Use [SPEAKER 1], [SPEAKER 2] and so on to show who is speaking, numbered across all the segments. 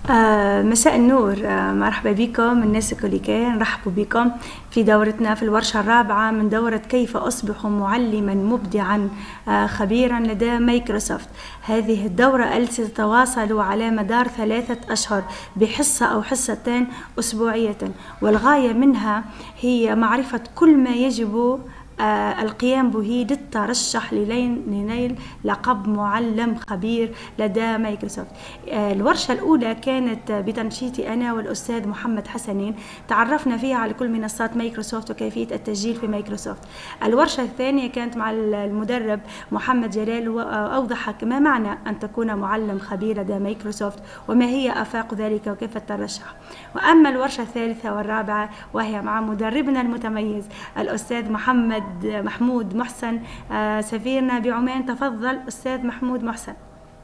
[SPEAKER 1] آه، مساء النور آه، مرحبا بكم الناس الكل نرحبوا بكم في دورتنا في الورشة الرابعة من دورة كيف أصبح معلما مبدعا آه، خبيرا لدى مايكروسوفت هذه الدورة التي تتواصل على مدار ثلاثة أشهر بحصة أو حصتين أسبوعية والغاية منها هي معرفة كل ما يجب آه، القيام به للترشح لنيل لقب معلم خبير لدى مايكروسوفت آه، الورشة الأولى كانت بتنشيطي أنا والأستاذ محمد حسنين تعرفنا فيها على كل منصات مايكروسوفت وكيفية التسجيل في مايكروسوفت الورشة الثانية كانت مع المدرب محمد جلال وأوضح ما معنى أن تكون معلم خبير لدى مايكروسوفت وما هي آفاق ذلك وكيف الترشح وأما الورشة الثالثة والرابعة وهي مع مدربنا المتميز الأستاذ محمد محمود محسن آه، سفيرنا بعمان تفضل أستاذ محمود محسن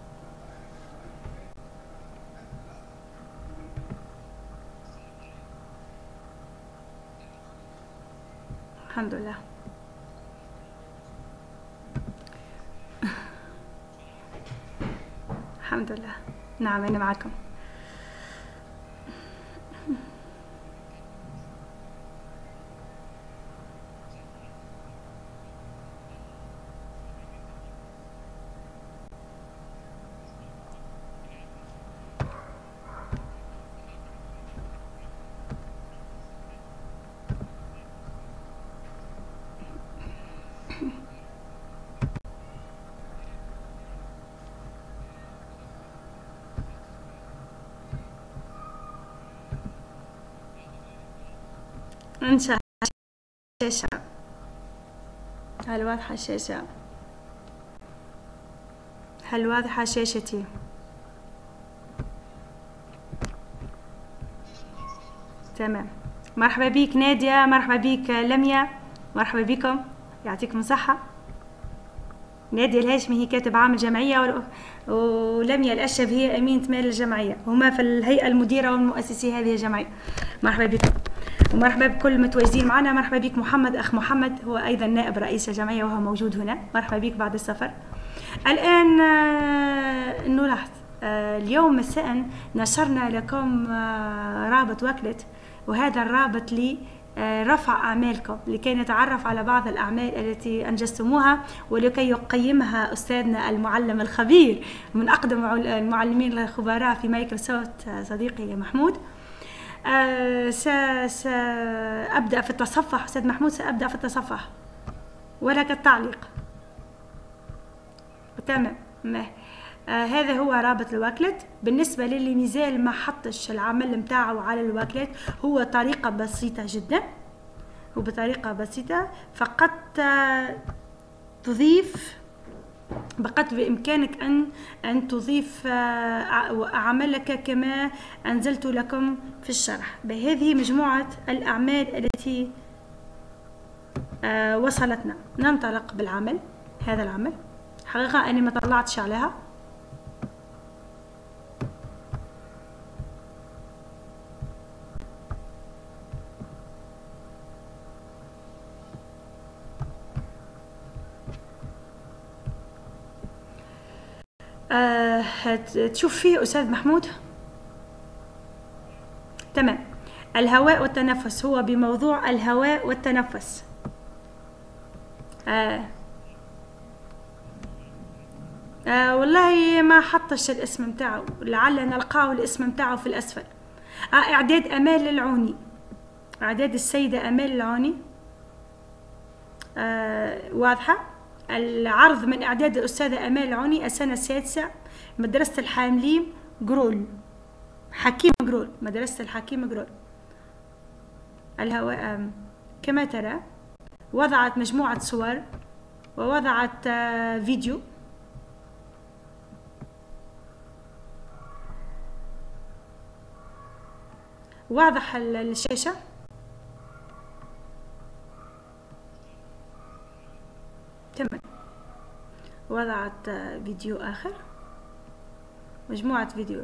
[SPEAKER 1] الحمد لله الحمد لله نعم أنا معكم انشاء الشاشة هل واضحة الشاشة هل واضحة شاشتي تمام مرحبا بك نادية مرحبا بك لميا مرحبا بكم يعطيكم الصحة نادية الهاشمي هي كاتب عام الجمعية ولميا الأشهب هي أمينة مال الجمعية هما في الهيئة المديرة والمؤسسي هذه الجمعية مرحبا بكم ومرحبا بكل المتواجدين معنا مرحبا بك محمد أخ محمد هو أيضا نائب رئيس الجمعية وهو موجود هنا مرحبا بك بعد السفر الآن آه، نلاحظ آه، اليوم مساء نشرنا لكم آه، رابط وكلت وهذا الرابط لي رفع أعمالكم لكي نتعرف على بعض الأعمال التي أنجزتموها ولكي يقيمها أستاذنا المعلم الخبير من أقدم المعلمين الخبراء في مايكروسوفت صديقي محمود آه سأبدأ في التصفح أستاذ محمود سأبدأ في التصفح ولك التعليق تمام آه هذا هو رابط الواكلت بالنسبة للي مازال ما حطش العمل متاعه على الواكلت هو طريقة بسيطة جدا وبطريقة بسيطة فقط آه تضيف بقت بإمكانك أن أن تضيف آه، عملك كما أنزلت لكم في الشرح بهذه مجموعة الأعمال التي آه، وصلتنا ننطلق بالعمل هذا العمل حقيقة أني ما طلعتش عليها آه تشوف فيه أستاذ محمود تمام الهواء والتنفس هو بموضوع الهواء والتنفس آه. آه والله ما حطش الاسم متاعه لعل نلقاه الاسم متاعه في الأسفل آه إعداد أمال العوني إعداد السيدة أمال العوني آه واضحة العرض من إعداد الأستاذة أمال عوني السنة السادسة مدرسة الحاملين جرول حكيم جرول مدرسة الحكيم جرول الهواء كما ترى وضعت مجموعة صور ووضعت آه، فيديو واضح الشاشة تمام وضعت فيديو آخر مجموعة فيديو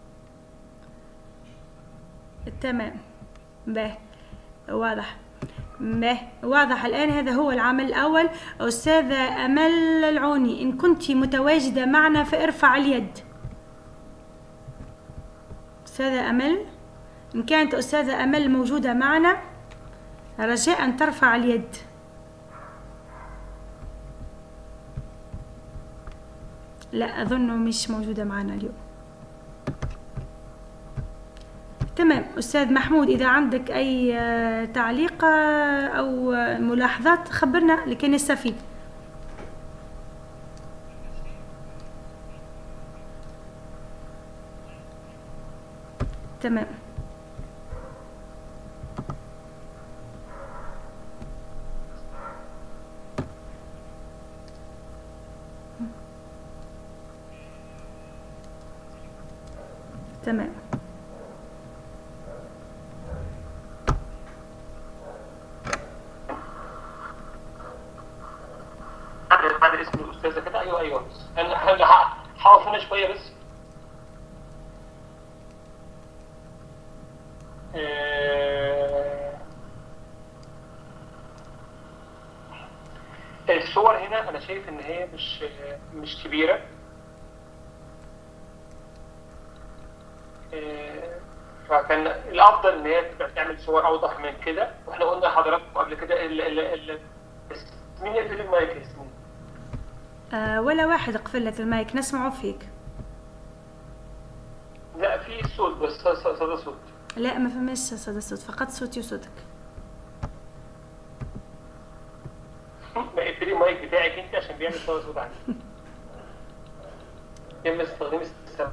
[SPEAKER 1] تمام به واضح ما واضح الآن هذا هو العمل الأول أستاذة أمل العوني إن كنت متواجدة معنا فارفع اليد أستاذة أمل إن كانت أستاذة أمل موجودة معنا رجاء ترفع اليد لا أظنه مش موجودة معنا اليوم تمام أستاذ محمود إذا عندك أي آه، تعليق آه، أو ملاحظات خبرنا لكي نستفيد تمام تمام
[SPEAKER 2] بعد اسم الاستاذه كده ايوه ايوه انا انا هقف هنا شويه بس آه، الصور هنا انا شايف ان هي مش مش كبيره آه، فكان الافضل ان هي تبقى تعمل صور اوضح من كده واحنا قلنا لحضراتكم قبل كده ال ال ال مين يقفل المايك يا ياسمين؟
[SPEAKER 1] آه ولا واحد قفل لك المايك نسمعه فيك
[SPEAKER 2] لا في صوت بس ص- صدى صوت
[SPEAKER 1] لا ما فماش صدى صوت فقط صوتي وصوتك
[SPEAKER 2] ما اقفلي المايك بتاعك انت عشان بيعمل صدى صوت عندي يا اما استخدمي السماعه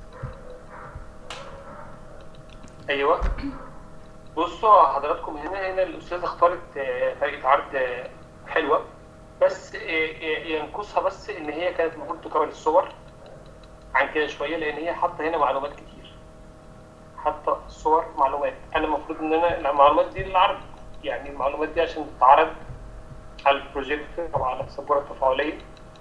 [SPEAKER 2] ايوه بصوا حضراتكم هنا هنا الاستاذه اختارت آه، طريقه عرض آه، حلوه بس آه، آه، ينقصها بس ان هي كانت المفروض تكرر الصور عن كده شويه لان هي حاطه هنا معلومات كتير حاطه صور معلومات انا المفروض ان انا المعلومات دي للعرض يعني المعلومات دي عشان تتعرض على البروجيكت او على السبوره التفاعليه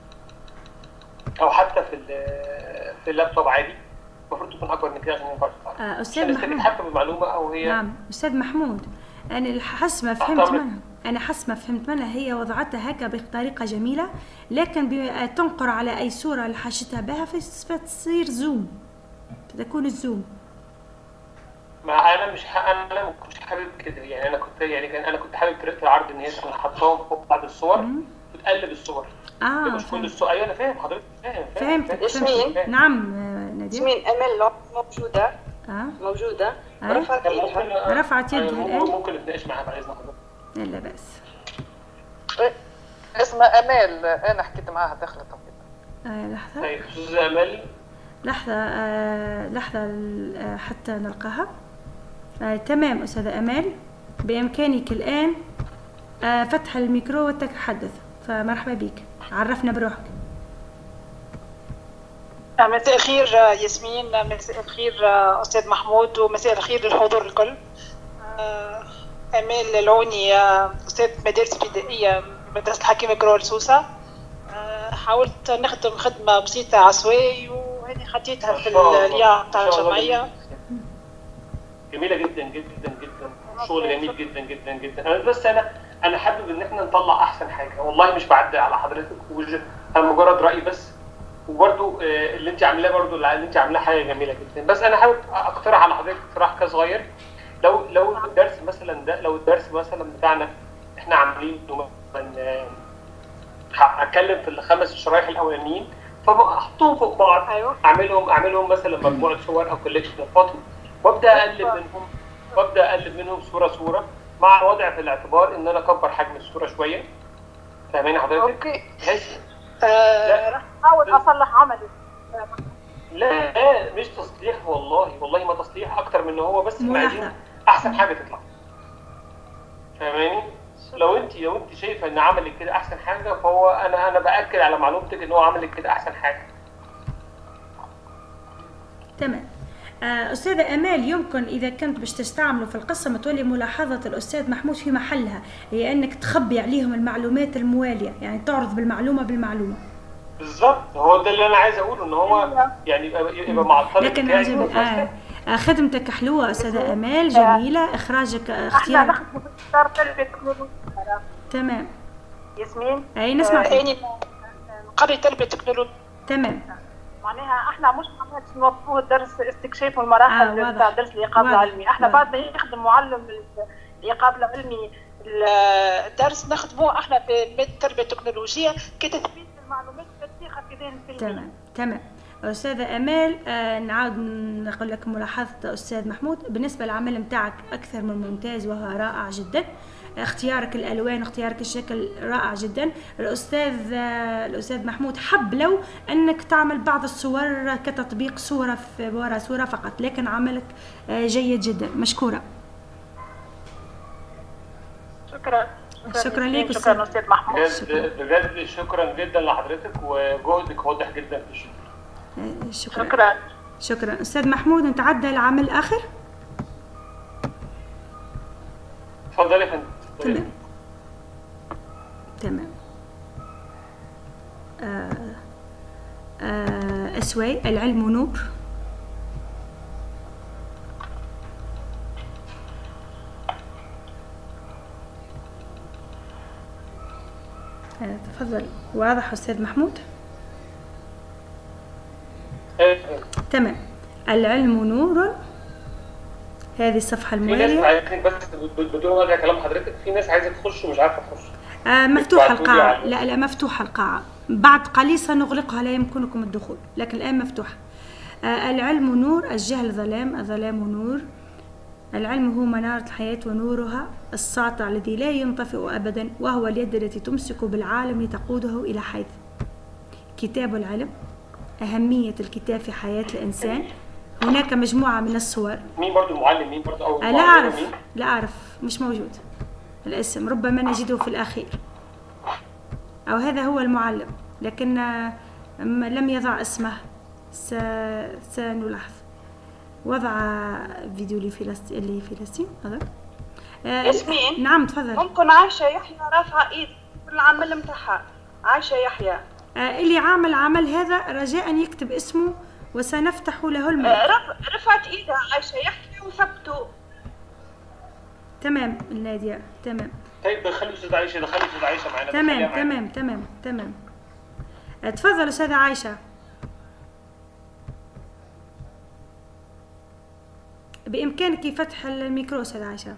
[SPEAKER 2] او حتى في ال- في اللابتوب عادي المفروض تكون اكبر من كده عشان ينفع تتعرض
[SPEAKER 1] آه أستاذ
[SPEAKER 2] عشان الناس
[SPEAKER 1] محمود
[SPEAKER 2] تتحكم بالمعلومه او هي
[SPEAKER 1] نعم أستاذ محمود أنا حسب ما فهمت
[SPEAKER 2] أمرك.
[SPEAKER 1] منها أنا حسب ما فهمت منها هي وضعتها هكا بطريقة جميلة لكن ب- تنقر على أي صورة اللي حاشتها بها فس- فتصير زوم تكون الزوم
[SPEAKER 2] ما انا مش ح... انا ما كنتش حابب كده يعني انا كنت يعني كان انا كنت حابب طريقه العرض ان هي تكون حاطاهم فوق بعض الصور وتقلب الصور
[SPEAKER 1] آه
[SPEAKER 2] مش كل
[SPEAKER 1] فهمت.
[SPEAKER 2] الصور ايوه انا فاهم حضرتك فاهم
[SPEAKER 1] فهمتك
[SPEAKER 3] ياسمين.
[SPEAKER 1] فهمتك نعم آه، نادية
[SPEAKER 3] ياسمين امل موجوده
[SPEAKER 1] آه
[SPEAKER 3] موجوده
[SPEAKER 1] أي.
[SPEAKER 3] ورفعت
[SPEAKER 2] طب
[SPEAKER 3] ايدها
[SPEAKER 2] ممكن
[SPEAKER 1] رفعت يدها
[SPEAKER 2] أيوة،
[SPEAKER 1] الآن.
[SPEAKER 2] ممكن ممكن نتناقش معاها بعد اذن حضرتك
[SPEAKER 1] لا بأس
[SPEAKER 4] اسمها امال انا حكيت معاها داخل التوقيت
[SPEAKER 1] آه لحظة
[SPEAKER 2] طيب استاذه امل
[SPEAKER 1] لحظة آه لحظة آه حتى نلقاها آه تمام أستاذة أمال بإمكانك الآن آه فتح الميكرو والتحدث فمرحبا بك عرفنا بروحك
[SPEAKER 5] مساء الخير آه، ياسمين مساء الخير آه، أستاذ محمود ومساء الخير للحضور الكل آه، أمال العوني آه، أستاذ مدارس ابتدائية مدرسة الحكيم كرول سوسة آه، حاولت نخدم خدمة بسيطة عشوائي وهذه خديتها في
[SPEAKER 2] ما شاء الله.
[SPEAKER 5] اليوم بتاع
[SPEAKER 2] ما شاء الله
[SPEAKER 5] الجمعية
[SPEAKER 2] جميله جدا جدا جدا شغل جميل جدا جدا جدا انا بس انا انا حابب ان احنا نطلع احسن حاجه والله مش بعدي على حضرتك وج- انا مجرد راي بس وبرده اللي انت عاملاه برده اللي انت عاملاه حاجه جميله جدا بس انا حابب اقترح على حضرتك اقتراح كده صغير لو لو الدرس مثلا ده لو الدرس مثلا بتاعنا احنا عاملينه مثلا آه، هتكلم في الخمس شرايح الاولانيين فاحطهم فوق بعض
[SPEAKER 5] أيوة.
[SPEAKER 2] اعملهم اعملهم مثلا مجموعه صور او كوليكشن فوتو وابدا اقلب منهم وابدا اقلب منهم صوره صوره مع وضع في الاعتبار ان انا اكبر حجم الصوره شويه فاهماني حضرتك؟
[SPEAKER 5] أوكي
[SPEAKER 2] بحيث
[SPEAKER 5] آه،
[SPEAKER 2] لا.
[SPEAKER 5] راح أحاول أصلح عملي
[SPEAKER 2] لا لا مش تصليح والله والله ما تصليح اكتر من ان هو بس إحنا
[SPEAKER 1] ملاحظة.
[SPEAKER 2] عايزين احسن حاجه تطلع فاهماني؟ لو انت لو انت شايفه ان عملك كده احسن حاجه فهو انا انا باكد على معلومتك ان هو عملك كده احسن حاجه
[SPEAKER 1] تمام آه، أستاذة أمال يمكن إذا كنت باش تستعمله في القصة متولي ملاحظة الأستاذ محمود في محلها هي أنك تخبي عليهم المعلومات الموالية يعني تعرض بالمعلومة بالمعلومة
[SPEAKER 2] بالظبط هو ده اللي انا عايز اقوله ان هو يعني يبقى يبقى مع الطالب
[SPEAKER 1] لكن
[SPEAKER 2] بتاعي
[SPEAKER 1] عجب
[SPEAKER 2] هو
[SPEAKER 1] آه. آه، خدمتك حلوه استاذه امال جميله اخراجك
[SPEAKER 3] احنا
[SPEAKER 1] اختيارك
[SPEAKER 3] نخدموا في اطار تربيه تكنولوجيا
[SPEAKER 1] تمام
[SPEAKER 3] ياسمين
[SPEAKER 1] اي نسمع فيك
[SPEAKER 5] يعني نقري تربيه تكنولوجيا
[SPEAKER 1] تمام
[SPEAKER 3] معناها احنا مش عملت نوظفوه درس استكشاف والمراحل
[SPEAKER 1] آه، واضح.
[SPEAKER 3] بتاع درس الايقاف
[SPEAKER 1] واضح.
[SPEAKER 3] العلمي احنا
[SPEAKER 1] واضح.
[SPEAKER 3] بعد ما يخدم معلم الايقاف العلمي
[SPEAKER 5] الدرس نخدموه احنا في مادة التربيه التكنولوجيه كتثبيت المعلومات الدقيقه في ذهن التلميذ
[SPEAKER 1] تمام تمام أستاذة أمال آه نعاود نقول لك ملاحظة أستاذ محمود بالنسبة للعمل متاعك أكثر من ممتاز وهو رائع جدا اختيارك الألوان اختيارك الشكل رائع جدا الأستاذ آه الأستاذ محمود حب لو أنك تعمل بعض الصور كتطبيق صورة في وراء صورة فقط لكن عملك آه جيد جدا مشكورة
[SPEAKER 3] شكرا
[SPEAKER 1] شكرا ليك
[SPEAKER 3] شكرا
[SPEAKER 1] أستاذ.
[SPEAKER 3] استاذ محمود
[SPEAKER 2] بجد بجد شكرا جدا لحضرتك وجهدك واضح جدا في الشغل
[SPEAKER 1] آه شكرا
[SPEAKER 3] شكرا
[SPEAKER 1] شكرا أستاذ محمود أنت عدى العمل الآخر
[SPEAKER 2] اتفضلي يا فندم اتفضلي.
[SPEAKER 1] تمام تمام آه آه أسوي العلم نور آه تفضل واضح أستاذ محمود
[SPEAKER 2] إيه،
[SPEAKER 1] تمام العلم نور هذه الصفحة
[SPEAKER 2] في ناس
[SPEAKER 1] الموالية
[SPEAKER 2] عايزين بس بدون وجه كلام حضرتك في ناس عايزه تخش ومش عارفه تخش
[SPEAKER 1] آه مفتوحة
[SPEAKER 2] ابعتوا لي
[SPEAKER 1] القاعة
[SPEAKER 2] على-
[SPEAKER 1] لا لا مفتوحة القاعة بعد قليل سنغلقها لا يمكنكم الدخول لكن الآن مفتوحة آه العلم نور الجهل ظلام الظلام نور العلم هو منارة الحياة ونورها الساطع الذي لا ينطفئ أبدا وهو اليد التي تمسك بالعالم لتقوده إلى حيث كتاب العلم أهمية الكتاب في حياة الإنسان هناك مجموعة من الصور
[SPEAKER 2] مين برضو المعلم مين برضو او
[SPEAKER 1] آه، لا
[SPEAKER 2] المعلمة
[SPEAKER 1] أعرف
[SPEAKER 2] مين؟
[SPEAKER 1] لا أعرف مش موجود الاسم ربما نجده في الأخير أو هذا هو المعلم لكن آه، م- لم يضع اسمه س... سنلاحظ وضع فيديو لفلسطين لفلسطين هذا آه،
[SPEAKER 3] ياسمين؟
[SPEAKER 1] نعم تفضل
[SPEAKER 3] ممكن عايشه يحيى رافعه ايد في العمل متاعها عايشه يحيى
[SPEAKER 1] آه، اللي عامل عمل هذا رجاء يكتب اسمه وسنفتح له
[SPEAKER 3] آه،
[SPEAKER 1] الملف
[SPEAKER 3] رف- رفعت ايدها عايشه يحيى وثبتوا
[SPEAKER 1] تمام نادية تمام
[SPEAKER 2] طيب دخلي استاذ عائشه دخلي استاذ عائشه معانا دخليها
[SPEAKER 1] تمام
[SPEAKER 2] معانا.
[SPEAKER 1] تمام تمام تمام آه، تفضل أستاذة عايشة بإمكانك فتح الميكرو أستاذة عايشة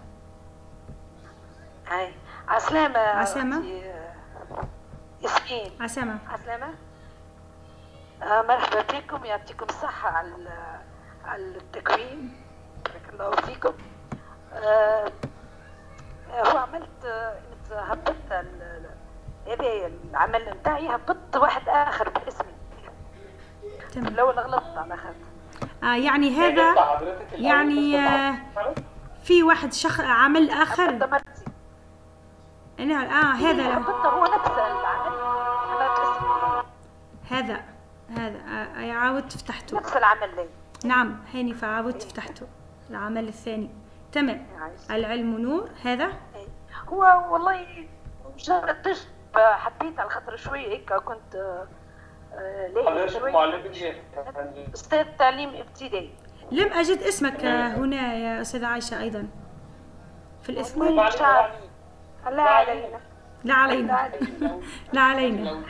[SPEAKER 6] هاي عسلامة
[SPEAKER 1] عسلامة.
[SPEAKER 6] أختي، آه، ياسمين
[SPEAKER 1] عسامة
[SPEAKER 6] عسلامة آه مرحبا بكم يعطيكم الصحة على ال- على التكوين بارك الله فيكم آه هو عملت آه، إنت هبطت ال- ال- هذا العمل نتاعي هبطت واحد آخر باسمي
[SPEAKER 1] تمام
[SPEAKER 6] الأول غلطت على خاطر
[SPEAKER 1] آه يعني
[SPEAKER 2] يطلع
[SPEAKER 1] هذا
[SPEAKER 2] حضرتك الأول
[SPEAKER 1] يعني،
[SPEAKER 2] بس
[SPEAKER 1] آه،
[SPEAKER 2] طبعاً.
[SPEAKER 1] في واحد شخص عمل آخر
[SPEAKER 6] هبطت مرتي
[SPEAKER 1] أنا آه هذا لا.
[SPEAKER 6] هبطت هو نفس العمل أنا باسمي
[SPEAKER 1] هذا هذا آه عاودت فتحته
[SPEAKER 6] نفس العمل لي
[SPEAKER 1] نعم هاني فعاودت فتحته العمل الثاني تمام العلم نور هذا
[SPEAKER 6] إيه. هو والله مجرد تجربة حبيت على خاطر شوية هيك كنت آه، آه، لاهي
[SPEAKER 2] حضرتك
[SPEAKER 6] شوية
[SPEAKER 2] معلمة ايه؟ يا فندم؟
[SPEAKER 6] أستاذ تعليم ابتدائي
[SPEAKER 1] لم أجد اسمك آه، هنا يا أستاذة عائشة أيضا في الاسم
[SPEAKER 6] والله مش عارف لا علينا
[SPEAKER 1] لا
[SPEAKER 6] لا
[SPEAKER 1] علينا
[SPEAKER 6] علينا
[SPEAKER 1] لا علينا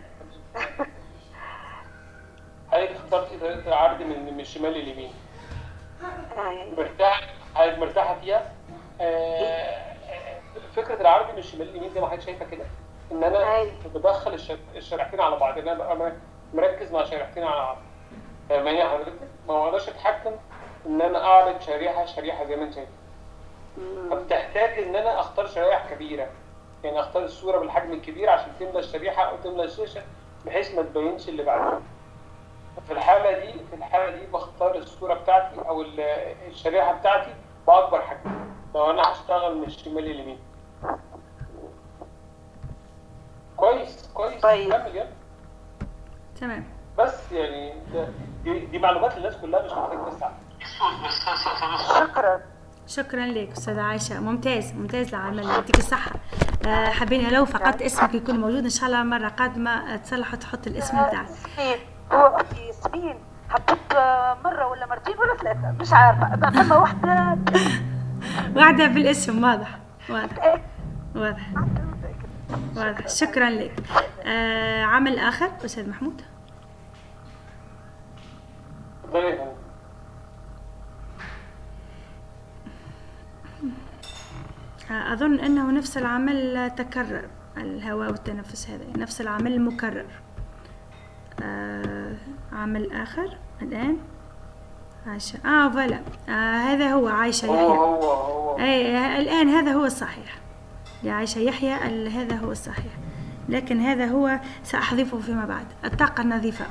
[SPEAKER 2] حضرتك اخترتي طريقة العرض من من الشمال لليمين
[SPEAKER 6] آه،
[SPEAKER 2] مرتاح حضرتك مرتاحة فيها آه، فكرة العرض من الشمال لليمين زي ما حضرتك شايفة كده إن أنا
[SPEAKER 6] أيوة.
[SPEAKER 2] بدخل الشر- الشريحتين على بعض إن أنا ببقى م- مركز مع شريحتين على بعض فاهماني يا حضرتك؟ ما اقدرش اتحكم ان انا اعرض شريحه شريحه زي ما انت شايف فبتحتاج ان انا اختار شرائح كبيره يعني اختار الصوره بالحجم الكبير عشان تملى الشريحه او تملى الشاشه بحيث ما تبينش اللي بعدها في الحاله دي في الحاله دي بختار الصوره بتاعتي او ال- الشريحه بتاعتي باكبر حجم لو انا هشتغل من الشمال لليمين كويس كويس
[SPEAKER 6] طيب.
[SPEAKER 2] كمل يلا
[SPEAKER 1] تمام
[SPEAKER 2] بس يعني ده- دي, دي معلومات للناس كلها مش محتاج بس
[SPEAKER 6] شكرا
[SPEAKER 1] شكرا لك استاذة عائشة ممتاز ممتاز العمل يعطيك الصحة آه، حابين لو فقط اسمك يكون موجود ان شاء الله مرة قادمة آه، تصلح وتحط الاسم بتاعك
[SPEAKER 6] ياسمين هو أختي ياسمين حبيت مره ولا مرتين ولا ثلاثه مش عارفه فما واحده
[SPEAKER 1] واحدة بالاسم واضح واضح واضح واضح شكرا لك آه عمل آخر أستاذ محمود
[SPEAKER 2] اتفضلي يا فندم.
[SPEAKER 1] آه أظن أنه نفس العمل تكرر الهواء والتنفس هذا نفس العمل المكرر آه عمل آخر الآن عائشة آه فوالا آه هذا هو عائشة
[SPEAKER 2] هو
[SPEAKER 1] يحيى
[SPEAKER 2] هو هو
[SPEAKER 1] أي الآن هذا هو الصحيح يا عائشة يحيى ال- هذا هو الصحيح لكن هذا هو سأحذفه فيما بعد الطاقة النظيفة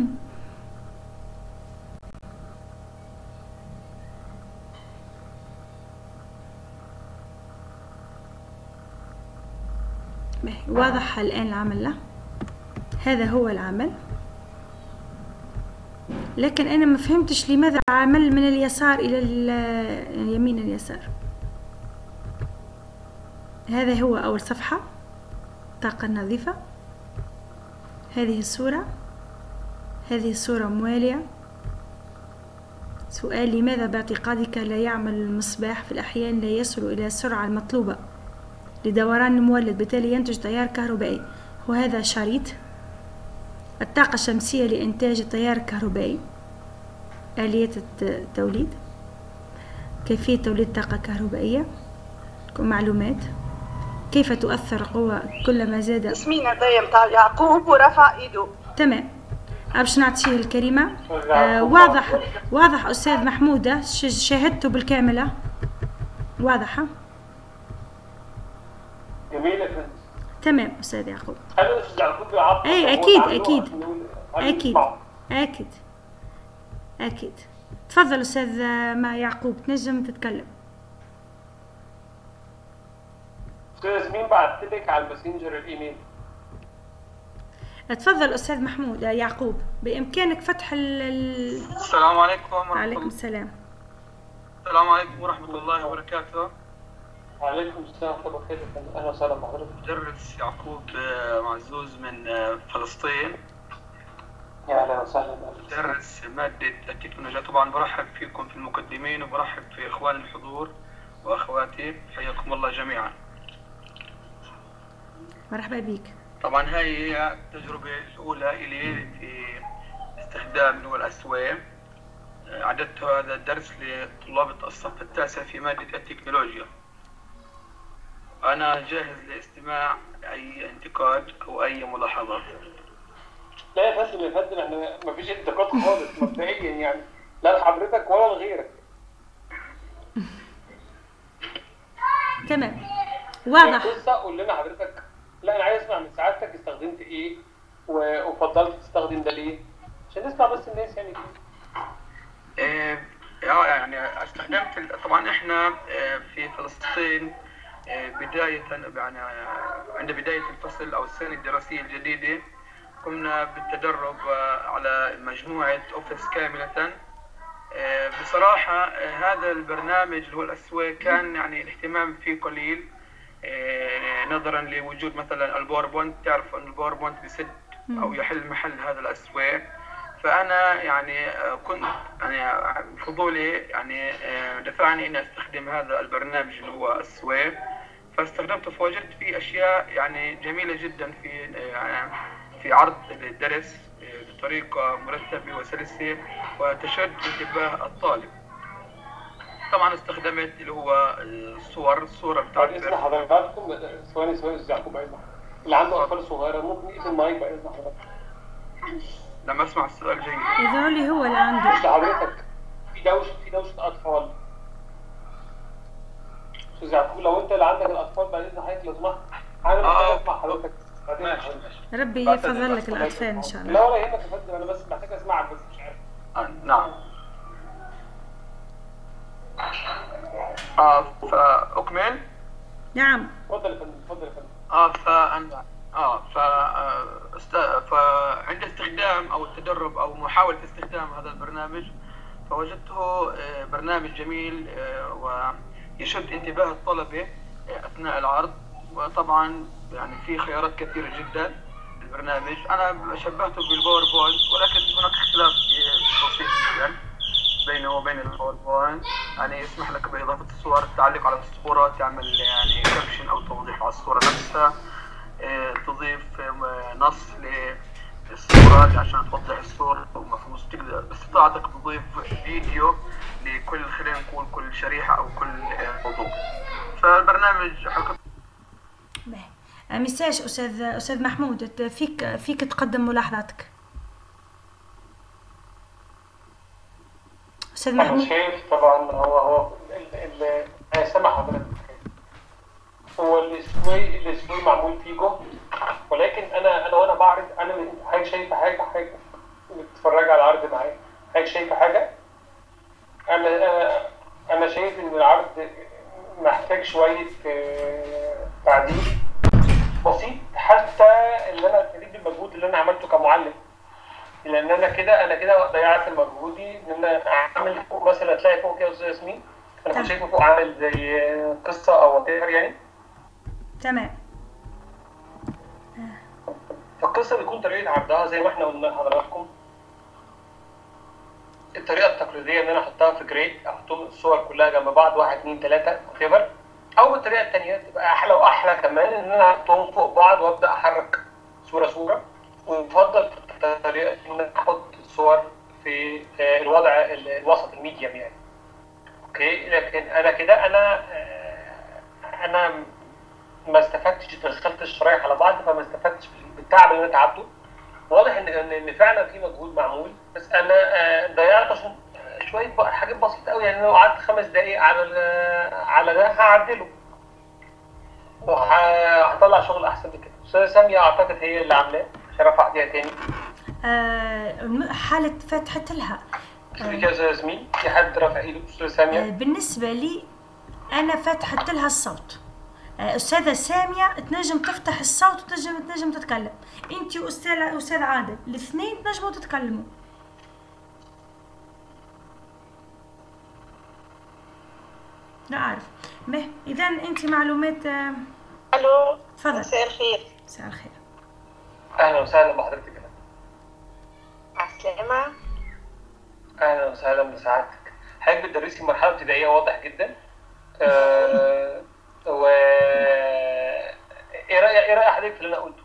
[SPEAKER 1] باهي، واضح الآن العمل له هذا هو العمل لكن أنا ما فهمتش لماذا عمل من اليسار إلى ال- اليمين اليسار هذا هو أول صفحة الطاقة النظيفة هذه الصورة هذه الصورة موالية سؤال لماذا باعتقادك لا يعمل المصباح في الأحيان لا يصل إلى السرعة المطلوبة لدوران المولد بالتالي ينتج تيار كهربائي وهذا شريط الطاقة الشمسية لإنتاج التيار الكهربائي آلية الت- التوليد كيفية توليد طاقة كهربائية معلومات كيف تؤثر قوة كلما زاد
[SPEAKER 3] ياسمين هذايا متاع يعقوب ورفع ايده
[SPEAKER 1] تمام باش نعطيه الكلمة آه واضح واضح أستاذ محمودة ش- شاهدته بالكاملة واضحة
[SPEAKER 2] جميل يا فندم
[SPEAKER 1] تمام أستاذ يعقوب
[SPEAKER 2] خلي الاستاذ يعقوب يعبر
[SPEAKER 1] أي
[SPEAKER 2] هو
[SPEAKER 1] أكيد
[SPEAKER 2] عنده
[SPEAKER 1] أكيد
[SPEAKER 2] عشان يقول- خليه
[SPEAKER 1] أكيد
[SPEAKER 2] يسمعه.
[SPEAKER 1] أكيد أكيد تفضل أستاذ ما يعقوب تنجم تتكلم
[SPEAKER 2] استاذ ياسمين بعت لك على الماسنجر الايميل
[SPEAKER 1] تفضل أستاذ محمود آه، يعقوب بإمكانك فتح ال ال-
[SPEAKER 7] السلام عليكم ورحمة
[SPEAKER 1] عليكم
[SPEAKER 7] الله
[SPEAKER 1] السلام
[SPEAKER 7] السلام عليكم ورحمة الله وبركاته
[SPEAKER 2] وعليكم السلام ورحمه الله وبركاته يا فندم. اهلا وسهلا بحضرتك
[SPEAKER 7] مدرس يعقوب آه، معزوز من آه، فلسطين
[SPEAKER 2] يا اهلا وسهلا
[SPEAKER 7] مدرس مادة التكنولوجيا طبعا برحب فيكم في المقدمين وبرحب في إخوان الحضور وأخواتي حياكم الله جميعا
[SPEAKER 1] مرحبا بك
[SPEAKER 7] طبعا هاي هي التجربة الأولى إلي في استخدام لغة الأسوية أعددت هذا الدرس لطلاب الصف التاسع في مادة التكنولوجيا أنا جاهز لاستماع أي انتقاد أو أي ملاحظات
[SPEAKER 2] لا يا فندم يا فندم احنا ما فيش انتقاد خالص مبدئيا يعني لا لحضرتك ولا لغيرك
[SPEAKER 1] تمام واضح
[SPEAKER 2] قصه قول لنا حضرتك لا انا عايز اسمع من سعادتك استخدمت ايه و- وفضلت تستخدم ده ليه عشان نسمع بس الناس يعني
[SPEAKER 7] آه، آه، يعني استخدمت ال- طبعا احنا آه، في فلسطين آه، بداية يعني آه، عند بداية الفصل أو السنة الدراسية الجديدة قمنا بالتدرب آه، على مجموعة أوفيس كاملة آه، بصراحة آه، هذا البرنامج اللي هو الأسواق كان يعني الاهتمام فيه قليل آه، نظرا لوجود مثلا الباوربوينت تعرف أن الباوربوينت بيسد أو يحل محل هذا الأسواق فأنا يعني آه، كنت يعني فضولي يعني آه، دفعني إني أستخدم هذا البرنامج اللي هو السويب فاستخدمته فوجدت فيه أشياء يعني جميلة جدا في آه، في عرض الدرس آه، بطريقة مرتبة وسلسة وتشد انتباه الطالب طبعا استخدمت اللي هو الصور الصورة
[SPEAKER 2] بعد
[SPEAKER 7] بتاعت
[SPEAKER 2] اذن حضراتكم ثواني ثواني استاذ يعقوب بعد إذنك. اللي عنده اطفال صغيره ممكن يقفل المايك بعد اذن حضرتك
[SPEAKER 7] لما أسمع السؤال جيد
[SPEAKER 1] يظهر لي هو اللي عنده
[SPEAKER 2] بص حضرتك في دوشه في دوشه اطفال استاذ يعقوب لو انت اللي عندك الاطفال بعد اذن حضرتك لو سمحت انا
[SPEAKER 7] آه.
[SPEAKER 2] محتاج اسمع حضرتك بعد إذن
[SPEAKER 7] ماشي
[SPEAKER 2] حضرتك.
[SPEAKER 7] ماشي
[SPEAKER 1] ربي
[SPEAKER 7] بعتذر
[SPEAKER 1] يفضل لك
[SPEAKER 7] بس.
[SPEAKER 1] الأطفال إن شاء الله
[SPEAKER 2] لا ولا يهمك يا فندم انا بس محتاج اسمعك بس مش عارف
[SPEAKER 7] آه، نعم آه فأكمل
[SPEAKER 1] نعم
[SPEAKER 2] اتفضل يا فندم اتفضل يا فندم
[SPEAKER 7] اه فأن اه ف آه، است... فعند استخدام او التدرب او محاولة استخدام هذا البرنامج فوجدته آه، برنامج جميل آه، ويشد انتباه الطلبة آه، اثناء العرض وطبعا يعني في خيارات كثيرة جدا البرنامج انا شبهته بالباوربوينت ولكن هناك اختلاف بسيط جدا بينه وبين الباوربوينت يعني يسمح لك باضافه الصور التعليق على الصوره تعمل يعني كابشن او توضيح على الصوره نفسها آه، تضيف آه، نص للصورة عشان توضح الصورة ومفهوم تقدر باستطاعتك تضيف فيديو لكل خلينا نقول كل شريحة أو كل آه، موضوع فالبرنامج حقيقة
[SPEAKER 1] مساج استاذ استاذ محمود فيك فيك تقدم ملاحظاتك
[SPEAKER 2] استاذ محمود انا شايف طبعا هو هو انا سامع حضرتك هو الاسبوعي الاسبوعي معمول فيه جهد ولكن انا انا وانا بعرض انا حاجه شايفه حاجه حاجه بتتفرج على العرض معايا حاجه شايفه حاجه انا انا انا شايف ان العرض محتاج شويه آه، تعديل بسيط حتى اللي انا ابتديت بالمجهود اللي انا عملته كمعلم لان انا كده انا كده ضيعت مجهودي ان انا اعمل فوق مثلا تلاقي فوق كده استاذ ياسمين انا كنت شايفه فوق عامل زي قصه او يعني
[SPEAKER 1] تمام
[SPEAKER 2] فالقصه بيكون طريقه عرضها زي ما احنا قلنا لحضراتكم الطريقه التقليديه ان انا احطها في جريد احطهم الصور كلها جنب بعض واحد اثنين ثلاثه وات او الطريقه الثانيه تبقى احلى واحلى كمان ان انا احطهم فوق بعض وابدا احرك صوره صوره ويفضل الطريقه ان انا احط الصور في آه، الوضع الوسط الميديم يعني اوكي لكن انا كده انا آه، انا ما استفدتش دخلت الشرايح على بعض فما استفدتش بالتعب اللي انا تعبته واضح ان ان فعلا في مجهود معمول بس انا آه، ضيعت عشان شويه حاجات بسيطه قوي يعني لو قعدت خمس دقائق على على ده هعدله وهطلع شغل احسن من كده استاذه ساميه اعتقد هي اللي عاملاه مش هرفع ايديها تاني
[SPEAKER 1] آه حاله فتحت لها
[SPEAKER 2] في كذا ياسمين في حد رافع ايده استاذه ساميه
[SPEAKER 1] آه بالنسبه لي انا فتحت لها الصوت آه، استاذه ساميه تنجم تفتح الصوت وتنجم تنجم تتكلم انت واستاذ استاذ عادل الاثنين تنجموا تتكلموا لا اعرف به اذا انت معلومات
[SPEAKER 3] آه، الو
[SPEAKER 1] تفضل
[SPEAKER 3] مساء الخير
[SPEAKER 1] مساء الخير
[SPEAKER 2] اهلا وسهلا بحضرتك
[SPEAKER 3] مع السلامه
[SPEAKER 2] اهلا وسهلا بسعادتك حضرتك بتدرسي مرحله ابتدائيه واضح جدا أه و ايه رايك ايه راي حضرتك في اللي انا قلته؟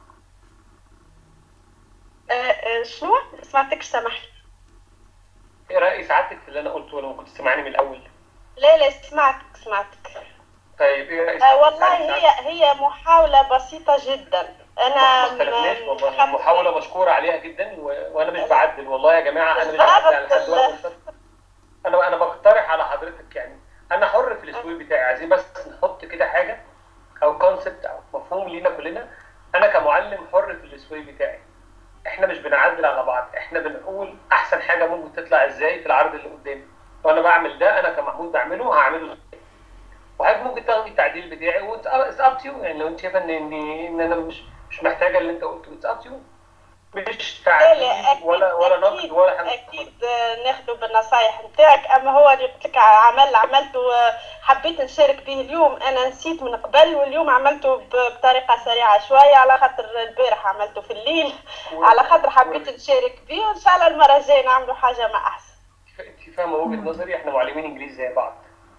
[SPEAKER 3] أه, أه، شنو؟ ما سمعتكش سامحني
[SPEAKER 2] ايه راي سعادتك في اللي انا قلته ولا ما كنت سامعني من الاول؟
[SPEAKER 3] لا لا سمعتك سمعتك
[SPEAKER 2] طيب ايه رايك؟
[SPEAKER 3] أه والله هي هي محاوله بسيطه جدا
[SPEAKER 2] انا ما والله محاوله مشكوره عليها جدا و... وانا مش بعدل والله يا جماعه انا مش بعدل على حد انا انا بقترح على حضرتك يعني انا حر في الاسلوب بتاعي عايزين بس نحط كده حاجه او كونسبت او مفهوم لينا كلنا انا كمعلم حر في الاسلوب بتاعي احنا مش بنعدل على بعض احنا بنقول احسن حاجه ممكن تطلع ازاي في العرض اللي قدامي وانا بعمل ده انا كمحمود بعمله هعمله ازاي وحضرتك ممكن تاخدي التعديل بتاعي واتس اب تو يعني لو انت شايفه ان ان انا مش مش محتاجه اللي انت قلته اتس اب تو مش تعديل ولا ولا نقد ولا حاجه
[SPEAKER 3] اكيد ناخذوا بالنصايح نتاعك اما هو اللي قلت لك عمل عملته حبيت نشارك به اليوم انا نسيت من قبل واليوم عملته بطريقه سريعه شويه على خاطر البارح عملته في الليل على خاطر حبيت نشارك به وان شاء الله المره الجايه نعملوا حاجه ما احسن
[SPEAKER 2] انت فاهمه وجهه نظري احنا معلمين انجليزي زي بعض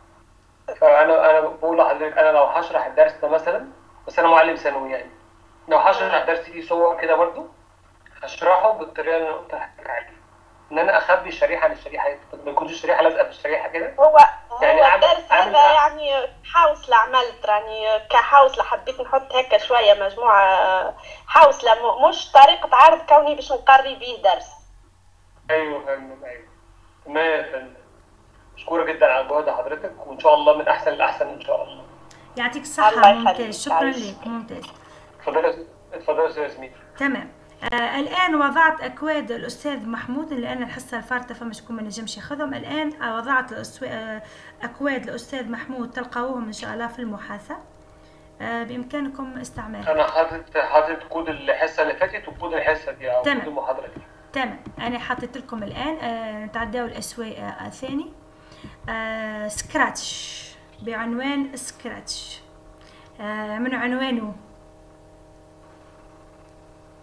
[SPEAKER 2] فانا انا بقول لحضرتك انا لو هشرح الدرس ده مثلا بس انا معلم ثانوي يعني لو هشرح درس فيه صور كده برضه اشرحه بالطريقه اللي انا قلت لحضرتك عليها ان انا اخبي الشريحه عن الشريحه ما يكونش الشريحه لازقه في الشريحه كده
[SPEAKER 3] هو يعني هو الدرس هذا يعني حوصله عملت يعني كحوصله حبيت نحط هكا شويه مجموعه حوصله مش طريقه عرض كوني باش نقري به درس
[SPEAKER 2] ايوه فندم ايوه تمام يا فندم مشكوره جدا على جهد حضرتك وان شاء الله من احسن لاحسن ان شاء الله
[SPEAKER 1] يعطيك الصحه ممتاز شكرا لك ممتاز
[SPEAKER 2] اتفضلي اتفضلي يا استاذ ياسمين
[SPEAKER 1] تمام آه الان وضعت اكواد الاستاذ محمود لان الحصه الفارطه فما شكون ما نجمش ياخذهم الان وضعت آه، اكواد الاستاذ محمود تلقاوهم ان شاء الله في المحاثاه آه بامكانكم استعمالها
[SPEAKER 2] انا حاطط حاطط كود الحصه اللي فاتت وكود الحصه دي او كود المحاضره دي
[SPEAKER 1] تمام انا حطيت لكم الان آه نتعداو الاسواق آه الثاني آه سكراتش بعنوان سكراتش آه من عنوانه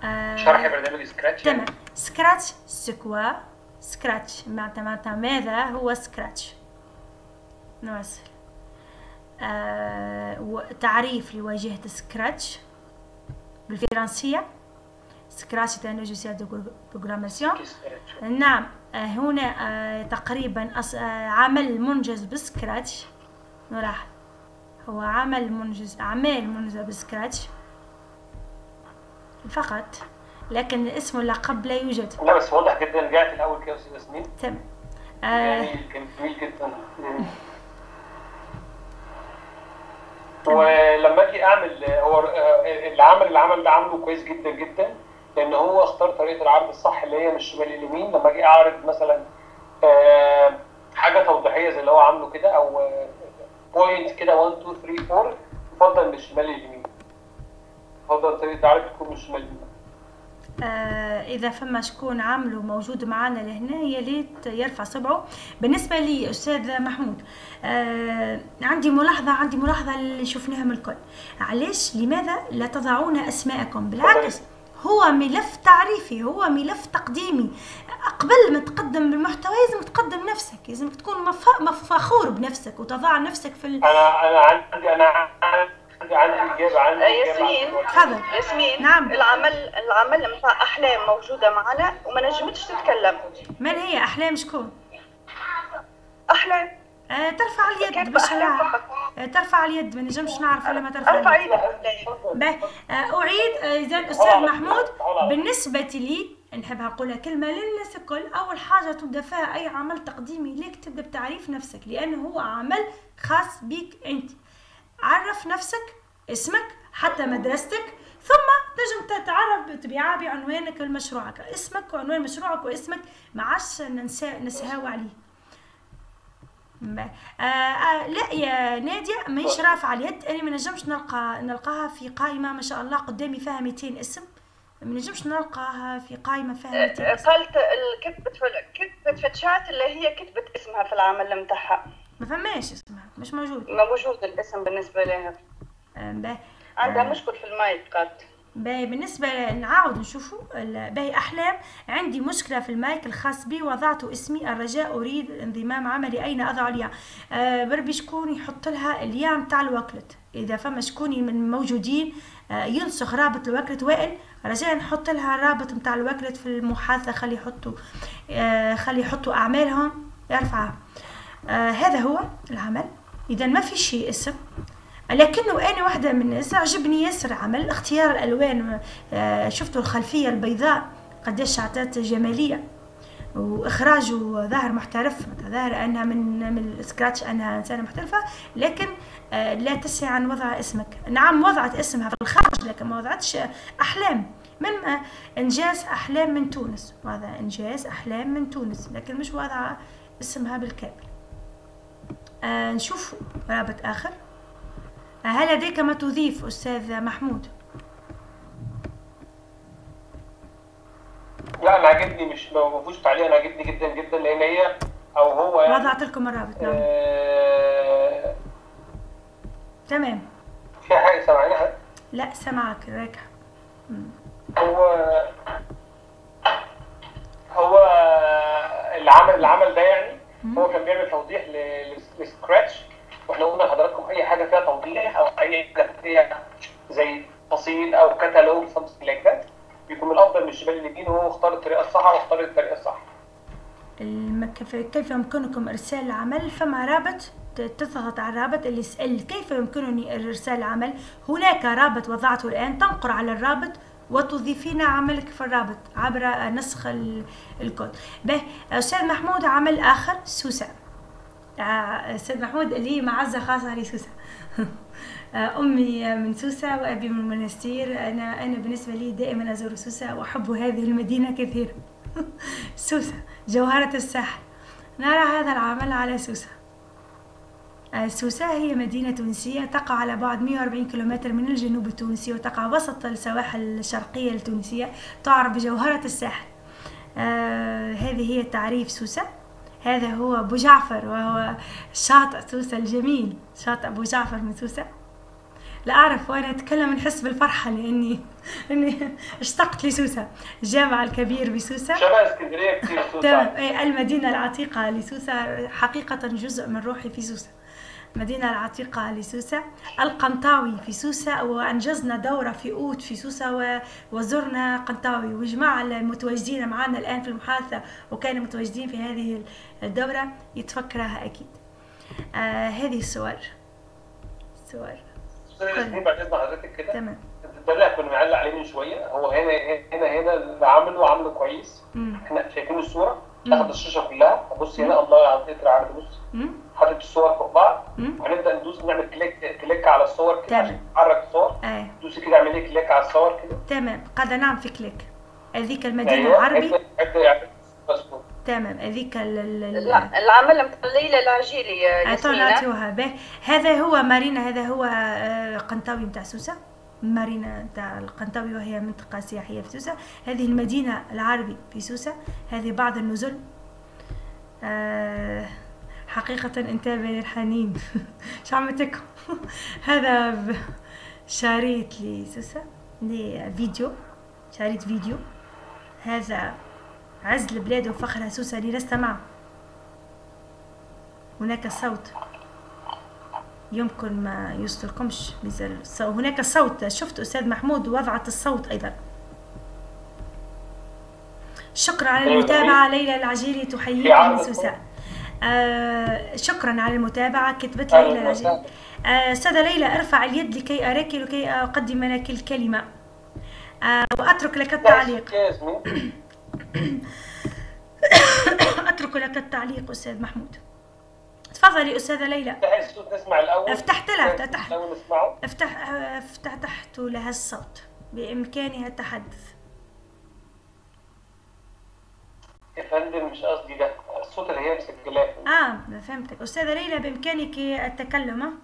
[SPEAKER 2] آه شرح برنامج سكراتش
[SPEAKER 1] تمام سكراتش سكوا سكراتش معناتها ماذا هو سكراتش نواصل آه تعريف لواجهة سكراتش بالفرنسية سكراتش تاع لوجيسيال دو بروغراماسيون نعم آه هنا آه تقريبا آه عمل منجز بسكراتش نراح هو عمل منجز أعمال منجزة بسكراتش فقط لكن الاسم واللقب لا يوجد
[SPEAKER 2] لا بس واضح جدا رجعت الاول كده يا استاذ ياسمين
[SPEAKER 1] تمام
[SPEAKER 2] آه يعني كان جميل جدا ولما اجي اعمل هو اللي عمل العمل ده عامله كويس جدا جدا لان هو اختار طريقه العرض الصح اللي هي من الشمال لليمين لما اجي اعرض مثلا حاجه توضيحيه زي اللي هو عامله كده او بوينت كده 1 2 3 4 يفضل من الشمال لليمين يفضل طريقه العرض تكون من الشمال لليمين
[SPEAKER 1] آه اذا فما شكون عامله موجود معنا لهنا يا ليت يرفع صبعه بالنسبه لي استاذ محمود آه عندي ملاحظه عندي ملاحظه اللي شفناها من الكل علاش لماذا لا تضعون اسماءكم بالعكس هو ملف تعريفي هو ملف تقديمي قبل ما تقدم بالمحتوى لازم تقدم نفسك لازم تكون فخور بنفسك وتضع نفسك في ال...
[SPEAKER 2] انا انا عندي انا عندي عندي اجابه عندي
[SPEAKER 3] ياسمين
[SPEAKER 1] تفضل
[SPEAKER 3] ياسمين
[SPEAKER 1] نعم.
[SPEAKER 3] العمل العمل نتاع احلام موجوده معنا وما نجمتش تتكلم
[SPEAKER 1] من هي احلام شكون
[SPEAKER 3] احلام
[SPEAKER 1] آه ترفع اليد
[SPEAKER 3] كاتبة
[SPEAKER 1] باش
[SPEAKER 3] أحلام
[SPEAKER 1] نعرف.
[SPEAKER 3] فقط.
[SPEAKER 1] آه ترفع اليد ما نجمش نعرف ولا ما ترفع
[SPEAKER 3] ارفع
[SPEAKER 1] اليد
[SPEAKER 3] ايدك أحلام.
[SPEAKER 1] باهي آه اعيد آه، اذا الاستاذ محمود بالنسبه لي نحب نقولها كلمه للناس الكل اول حاجه تبدا فيها اي عمل تقديمي ليك تبدا بتعريف نفسك لانه هو عمل خاص بيك انت عرف نفسك اسمك حتى مدرستك ثم تنجم تتعرف بطبيعه بعنوانك لمشروعك اسمك وعنوان مشروعك واسمك ما عادش ننسى نسهاو عليه ما- آه آه لا يا نادية ماهيش رافعة اليد أنا ما نجمش نلقى نلقاها في قائمة ما شاء الله قدامي فيها 200 اسم ما نجمش نلقاها في قائمة فيها 200 اسم
[SPEAKER 3] قالت ال- كتبت في كتبت في الشات اللي هي كتبت اسمها في العمل نتاعها
[SPEAKER 1] ما فماش اسمها مش موجود
[SPEAKER 3] ما موجود الاسم بالنسبه لها
[SPEAKER 1] آه باهي
[SPEAKER 3] عندها
[SPEAKER 1] آه.
[SPEAKER 3] مشكل في المايك قالت
[SPEAKER 1] باهي بالنسبة نعاود نشوفوا ال- باهي أحلام عندي مشكلة في المايك الخاص بي وضعت اسمي الرجاء أريد انضمام عملي أين أضع الياء آه بربي شكون يحط لها الياء متاع الوكلت إذا فما شكون من موجودين آه ينسخ رابط الوكلت وائل رجاء نحط لها الرابط متاع الوكلت في المحادثة خلي يحطوا آه خلي يحطوا أعمالهم يرفعها آه هذا هو العمل إذا ما في شيء اسم لكنه انا واحده من الناس عجبني ياسر عمل اختيار الالوان آه، شفتوا الخلفيه البيضاء قديش عطات جماليه واخراجه ظاهر محترف ظاهر انها من من السكراتش انها انسانه محترفه لكن آه، لا تسعى عن وضع اسمك نعم وضعت اسمها في الخارج لكن ما وضعتش احلام من آه، انجاز احلام من تونس وهذا انجاز احلام من تونس لكن مش وضع اسمها بالكامل آه نشوف رابط اخر هل لديك ما تضيف أستاذ محمود؟
[SPEAKER 2] لا انا عاجبني مش ما فيهوش تعليق انا عاجبني جدا جدا لان هي او هو يعني
[SPEAKER 1] وضعت لكم الرابط نعم
[SPEAKER 2] آه
[SPEAKER 1] تمام
[SPEAKER 2] في حاجه سامعينها
[SPEAKER 1] لا سمعك راكع
[SPEAKER 2] هو هو العمل العمل ده يعني هو كان بيعمل توضيح ل- لسكراتش واحنا قلنا لحضراتكم اي حاجه فيها توضيح او اي حاجه فيها زي تفاصيل او كتالوج something like that بيكون من الافضل من الشمال اليمين وهو اختار الطريقه الصح واختار الطريقه الصح
[SPEAKER 1] الم- كيف كيف يمكنكم إرسال العمل فما رابط ت- تضغط على الرابط اللي يسأل كيف يمكنني إرسال العمل هناك رابط وضعته الآن تنقر على الرابط وتضيفين عملك في الرابط عبر نسخ ال- الكود به أستاذ محمود عمل آخر سوسة آه، أستاذ محمود اللي معزة خاصة لسوسة آه، أمي من سوسة وأبي من المنستير أنا أنا بالنسبة لي دائما أزور سوسة وأحب هذه المدينة كثيرا سوسة جوهرة الساحل نرى هذا العمل على سوسة آه، سوسة هي مدينة تونسية تقع على بعد 140 كيلومتر من الجنوب التونسي وتقع وسط السواحل الشرقية التونسية تعرف بجوهرة الساحل آه هذه هي تعريف سوسة هذا هو أبو جعفر وهو شاطئ سوسة الجميل شاطئ أبو جعفر من سوسة لا اعرف وانا اتكلم نحس بالفرحه لاني اني اشتقت لسوسه الجامع الكبير بسوسه
[SPEAKER 2] شبه اسكندريه كتير سوسه
[SPEAKER 1] تمام أي المدينه العتيقه لسوسه حقيقه جزء من روحي في سوسه المدينة العتيقة لسوسة القنطاوي في سوسة وأنجزنا دورة في أوت في سوسة وزرنا قنطاوي وجماعة المتواجدين معنا الآن في المحادثة وكانوا متواجدين في هذه الدورة يتفكرها أكيد آه هذه الصور صور
[SPEAKER 2] استاذ بعد اذن حضرتك كده
[SPEAKER 1] تمام
[SPEAKER 2] ده اللي كنا بنعلق عليه من شويه هو هنا هنا هنا اللي عمله عمله كويس
[SPEAKER 1] مم.
[SPEAKER 2] احنا شايفين الصوره
[SPEAKER 1] مم.
[SPEAKER 2] اخد الشاشه كلها بص هنا الله على القطر عرض بص
[SPEAKER 1] مم.
[SPEAKER 2] حاطط الصور فوق بعض
[SPEAKER 1] مم.
[SPEAKER 2] وهنبدا ندوس نعمل كليك كليك على الصور كده
[SPEAKER 1] تمام.
[SPEAKER 2] عشان تحرك الصور
[SPEAKER 1] آه.
[SPEAKER 2] دوسي كده اعملي كليك على الصور كده
[SPEAKER 1] تمام قاعدة نعم في كليك هذيك المدينة
[SPEAKER 2] ايوه
[SPEAKER 1] العربي
[SPEAKER 2] ابدا ابدا يعمل باسبور
[SPEAKER 1] تمام هذيك ال- ال- ال-
[SPEAKER 3] لا العمل متاع ليلى العجيلي يا
[SPEAKER 1] اعطونا
[SPEAKER 3] ياسمينة
[SPEAKER 1] اعطوها به هذا هو مارينا هذا هو آه، قنطاوي متاع سوسة مارينا متاع القنطاوي وهي منطقة سياحية في سوسة هذه المدينة العربي في سوسة هذه بعض النزل آه، حقيقة انتبه للحنين شو عملتكم هذا ب- شريط لسوسة لفيديو شريط فيديو هذا عز البلاد وفخرها سوسة اللي لست معه هناك صوت يمكن ما يوصلكمش مثل الصو- هناك صوت شفت أستاذ محمود وضعت الصوت أيضا شكرا على
[SPEAKER 2] أيوة،
[SPEAKER 1] المتابعة ليلى العجيري
[SPEAKER 2] في
[SPEAKER 1] تحييك
[SPEAKER 2] عرض
[SPEAKER 1] من سوسة آه شكرا على المتابعة كتبت
[SPEAKER 2] أهلاً
[SPEAKER 1] ليلى العجيري
[SPEAKER 2] وسهلاً.
[SPEAKER 1] آه أستاذة ليلى ارفع اليد لكي أراك لكي أقدم لك الكلمة آه وأترك لك التعليق
[SPEAKER 2] يا ياسمين
[SPEAKER 1] أترك لك التعليق أستاذ محمود تفضلي أستاذة ليلى
[SPEAKER 2] افتحي الصوت نسمع الاول
[SPEAKER 1] فتحت لها فتحت
[SPEAKER 2] الاول نسمعه
[SPEAKER 1] افتح فتحت لها الصوت بإمكانها التحدث
[SPEAKER 2] يا فندم مش قصدي ده الصوت اللي هي مسجلاه
[SPEAKER 1] آه فهمتك أستاذة ليلى بإمكانك التكلم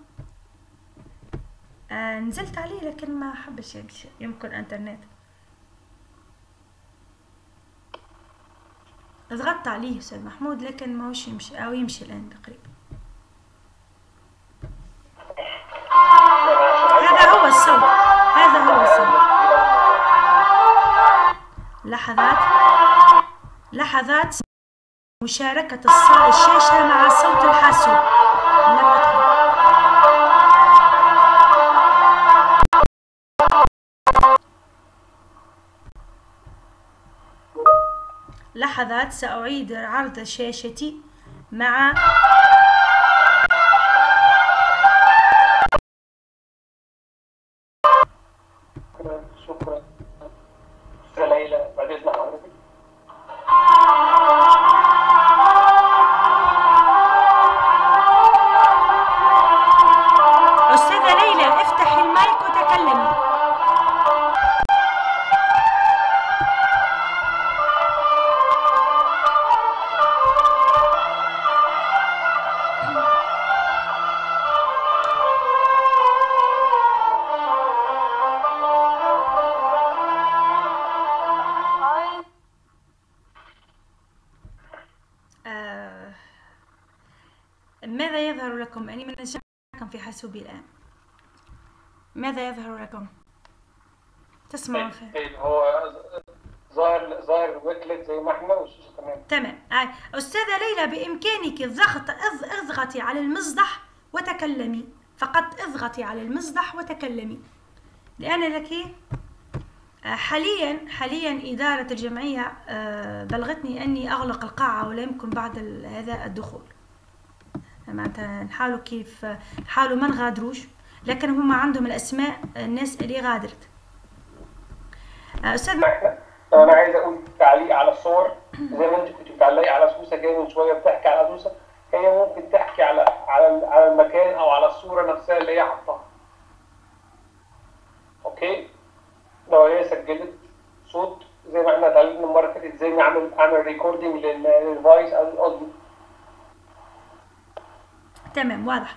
[SPEAKER 1] آه نزلت عليه لكن ما حبش يمشي يمكن انترنت ضغطت عليه أستاذ محمود لكن ما هوش يمشي أو يمشي الآن تقريبا هذا هو الصوت هذا هو الصوت لحظات لحظات مشاركة الص- الشاشة مع صوت الحاسوب لم أدخل لحظات سأعيد عرض شاشتي مع
[SPEAKER 2] شكرا شكرا استاذه ليلى بعد اذن حضرتك
[SPEAKER 1] أستاذة ليلى افتحي المايك وتكلمي آه، ماذا يظهر لكم أني من أجلكم في حاسوبي الآن ماذا يظهر لكم تسمعوا فيه
[SPEAKER 2] طيب هو ظاهر ظاهر الويكلت زي ما احنا والشاشه تمام
[SPEAKER 1] تمام آه. أستاذة ليلى بإمكانك الضغط اض- اضغطي على المصدح وتكلمي فقط اضغطي على المصدح وتكلمي لأن لك آه، حاليا حاليا إدارة الجمعية آه، بلغتني أني أغلق القاعة ولا يمكن بعد ال- هذا الدخول معناتها نحاولوا كيف نحاولوا ما نغادروش لكن هم عندهم الأسماء الناس اللي غادرت آه، أستاذ م-
[SPEAKER 2] احنا لو انا عايز اقول تعليق على الصور زي ما انت كنت بتعلقي على سوسه كده من شويه بتحكي على سوسه هي ممكن تحكي على على على المكان او على الصوره نفسها اللي هي حطاها اوكي لو هي سجلت صوت زي ما احنا اتعلمنا المره اللي فاتت ازاي نعمل اعمل ريكوردنج للفويس او الاوديو
[SPEAKER 1] تمام واضح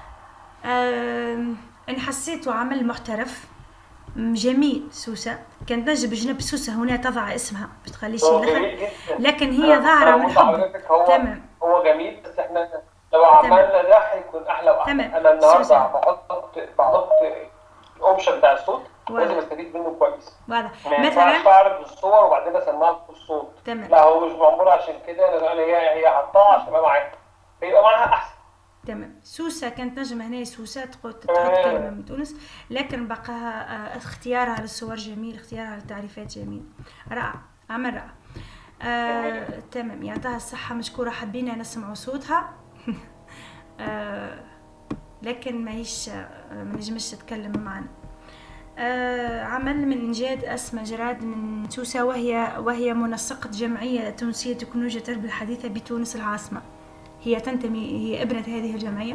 [SPEAKER 1] آم، ان حسيت عمل محترف م، جميل سوسة كانت نجم بجنب سوسة هنا تضع اسمها بتخليش
[SPEAKER 2] هو
[SPEAKER 1] يدخل
[SPEAKER 2] جميل جدا
[SPEAKER 1] لكن هي
[SPEAKER 2] أنا-
[SPEAKER 1] ظاهرة
[SPEAKER 2] أنا
[SPEAKER 1] من
[SPEAKER 2] بقول
[SPEAKER 1] حب
[SPEAKER 2] لحضرتك هو
[SPEAKER 1] تمام
[SPEAKER 2] هو جميل بس احنا لو عملنا ده هيكون احلى واحلى
[SPEAKER 1] تمام.
[SPEAKER 2] انا النهارده
[SPEAKER 1] سوسن.
[SPEAKER 2] بحط بحط الاوبشن بتاع الصوت لازم استفيد منه كويس
[SPEAKER 1] واضح
[SPEAKER 2] ما ينفعش
[SPEAKER 1] مثلا
[SPEAKER 2] اعرض الصور وبعدين اسمعها بالصوت
[SPEAKER 1] تمام
[SPEAKER 2] لا هو مش معمول عشان كده انا هي هي حطها عشان ابقى معاها فيبقى معاها احسن
[SPEAKER 1] تمام سوسة كانت نجمة هنا سوسة تقول تحط
[SPEAKER 2] آه.
[SPEAKER 1] كلمة من تونس لكن بقى آه، اختيارها للصور جميل اختيارها للتعريفات جميل رائع عمل رائع آه، تمام يعطيها الصحة مشكورة حبينا نسمعوا صوتها آه، لكن ماهيش آه، ما نجمش تتكلم معنا آه، عمل من إنجاد أسماء جراد من سوسة وهي وهي منسقة جمعية تونسية تكنولوجيا التربية الحديثة بتونس العاصمة هي تنتمي هي ابنة هذه الجمعية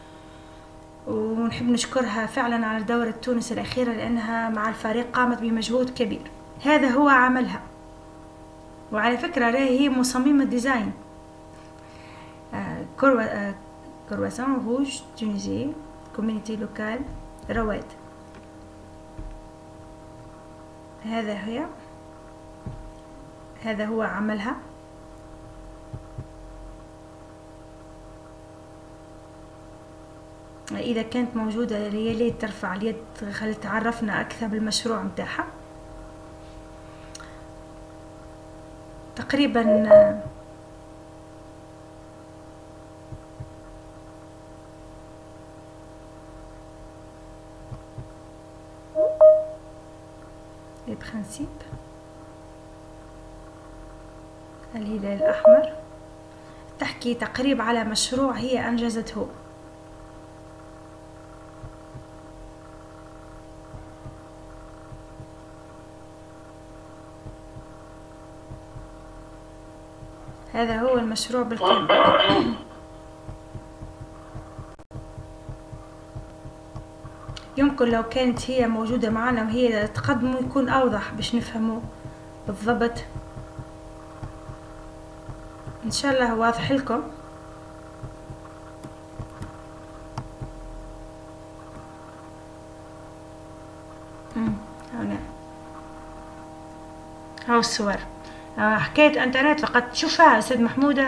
[SPEAKER 1] ونحب نشكرها فعلا على دورة تونس الأخيرة لأنها مع الفريق قامت بمجهود كبير هذا هو عملها وعلى فكرة راهي هي مصممة ديزاين آه، كروا آه، كرواسون روج تونيزي كوميونيتي لوكال رواد هذا هي هذا هو عملها إذا كانت موجودة يا ريت ترفع اليد خلي تعرفنا أكثر بالمشروع متاعها تقريبا آه، les principes الهلال الأحمر تحكي تقريب على مشروع هي أنجزته هذا هو المشروع بالكامل يمكن لو كانت هي موجودة معنا وهي تقدمه يكون أوضح باش نفهمه بالضبط إن شاء الله واضح لكم أمم، هنا هاو الصور آه، حكاية انترنت لقد تشوفها أستاذ محمودة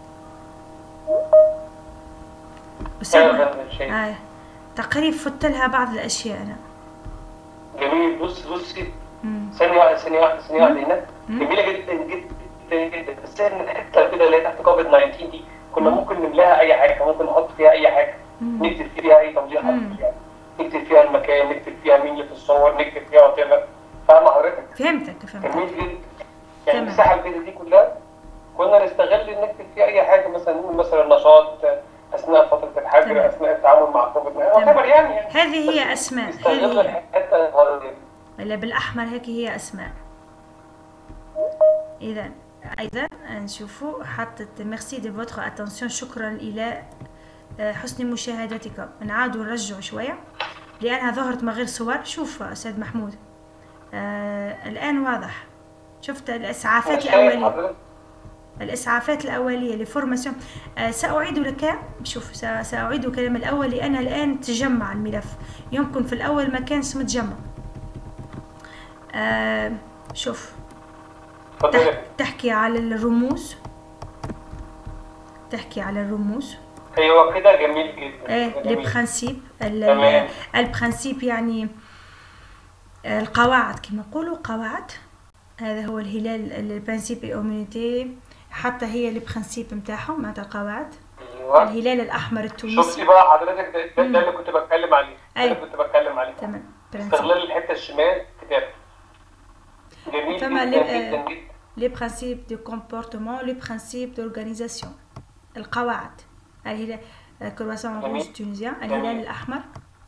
[SPEAKER 1] أستاذ
[SPEAKER 2] ايوه فاهم الشيء
[SPEAKER 1] آه. تقريب فت لها بعض الأشياء أنا
[SPEAKER 2] جميل بص بصي
[SPEAKER 1] مم.
[SPEAKER 2] ثانية واحدة ثانية واحدة ثانية واحدة هنا
[SPEAKER 1] مم.
[SPEAKER 2] جميلة جدا جدا جدا بس احنا الحتة كده اللي هي تحت كوفيد 19 دي كنا ممكن نملاها أي حاجة ممكن نحط فيها أي حاجة
[SPEAKER 1] مم.
[SPEAKER 2] نكتب فيها أي توضيح
[SPEAKER 1] مم.
[SPEAKER 2] يعني نكتب فيها المكان نكتب فيها مين اللي في الصور نكتب فيها وات فاهمة حضرتك؟
[SPEAKER 1] فهمتك فهمتك
[SPEAKER 2] جميل جدا يعني
[SPEAKER 1] تمام.
[SPEAKER 2] المساحة البيضاء دي كلها كنا نستغل إن نكتب فيها أي حاجة مثلا نقول مثلا نشاط أثناء فترة
[SPEAKER 1] تمام.
[SPEAKER 2] الحجر أثناء التعامل مع كوفيد 19
[SPEAKER 1] تمام.
[SPEAKER 2] whatever يعني يعني
[SPEAKER 1] هذه هي أسماء
[SPEAKER 2] نستغل
[SPEAKER 1] هذه هي
[SPEAKER 2] الحتة الغرضية.
[SPEAKER 1] اللي بالأحمر هيك هي أسماء إذا أيضا نشوفوا حطت ميرسي دي فوتر اتونسيون شكرا إلى آه، حسن مشاهدتكم نعاودوا نرجعوا شوية لأنها ظهرت من غير صور شوف أستاذ محمود آه الآن واضح شفت الإسعافات
[SPEAKER 2] شايف
[SPEAKER 1] الأولية
[SPEAKER 2] حضرتك؟
[SPEAKER 1] الإسعافات الأولية لفورماسيون آه سأعيد لك شوف س- سأعيد كلام الأول لأن الآن تجمع الملف يمكن في الأول ما كانش متجمع آه شوف تح
[SPEAKER 2] اتفضلي
[SPEAKER 1] تحكي على الرموز تحكي على الرموز
[SPEAKER 2] ايوه كده جميل جدا
[SPEAKER 1] ايه
[SPEAKER 2] كده
[SPEAKER 1] لي
[SPEAKER 2] جميل.
[SPEAKER 1] برانسيب
[SPEAKER 2] تمام.
[SPEAKER 1] البرانسيب يعني آه، القواعد كما نقولوا قواعد هذا هو الهلال البرانسيب الاومينيتي حتى هي البرانسيب نتاعهم معناتها القواعد
[SPEAKER 2] ايوه
[SPEAKER 1] الهلال الاحمر التونسي
[SPEAKER 2] شفتي بقى حضرتك ده, ده, ده اللي كنت بتكلم عليه ده
[SPEAKER 1] أيوة.
[SPEAKER 2] اللي كنت بتكلم عليه
[SPEAKER 1] تمام برانسيب
[SPEAKER 2] استغلال الحته الشمال كتابه جميل
[SPEAKER 1] فما
[SPEAKER 2] جدا
[SPEAKER 1] لي-
[SPEAKER 2] جدا جدا
[SPEAKER 1] les principes de comportement les principes d'organisation القواعد الهلال كرواسون
[SPEAKER 2] جميل.
[SPEAKER 1] روج تونسيان
[SPEAKER 2] جميل.
[SPEAKER 1] الهلال الأحمر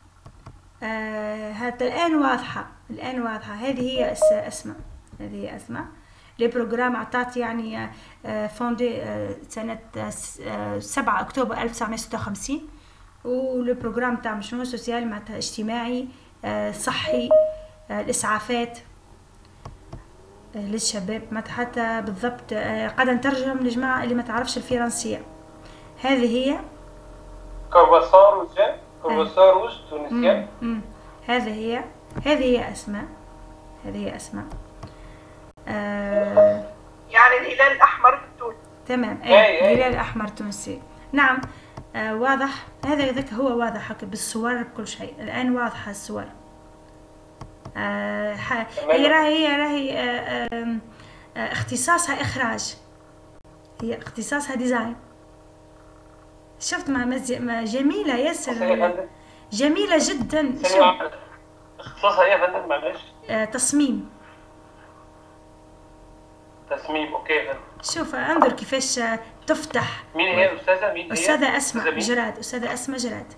[SPEAKER 1] آه هذا الآن واضحة الآن واضحة هذه هي أس- أسماء هذه هي أسماء لي بروجرام عطات يعني آه، فوندي آه، سنة آه، س- آه، 7 أكتوبر 1956 ولو بروجرام تاع مشروع سوسيال معناتها اجتماعي آه، صحي آه، الإسعافات آه، للشباب معناتها حتى بالضبط آه، قاعدة نترجم لجماعة اللي ما تعرفش الفرنسية هذه هي
[SPEAKER 2] كرواسون روجان كرواسون روج تونسيان
[SPEAKER 1] مم. مم. هذه هي هذه هي أسماء هذه هي أسماء آه
[SPEAKER 5] يعني الهلال الاحمر بالتونس
[SPEAKER 1] تمام
[SPEAKER 2] أي- أي.
[SPEAKER 1] اي الهلال الاحمر تونسي نعم آه واضح هذا ذاك هو واضح هكا بالصور بكل شيء الان واضحه الصور آه هي راهي هي راهي آه آه اختصاصها اخراج هي اختصاصها ديزاين شفت مع مع جميله ياسر جميله جدا
[SPEAKER 2] اختصاصها ايه يا فندم معلش
[SPEAKER 1] آه تصميم
[SPEAKER 2] تصميم اوكي
[SPEAKER 1] شوف انظر كيفاش تفتح
[SPEAKER 2] مين هي الاستاذه مين هي
[SPEAKER 1] استاذه اسماء جراد استاذه اسماء جراد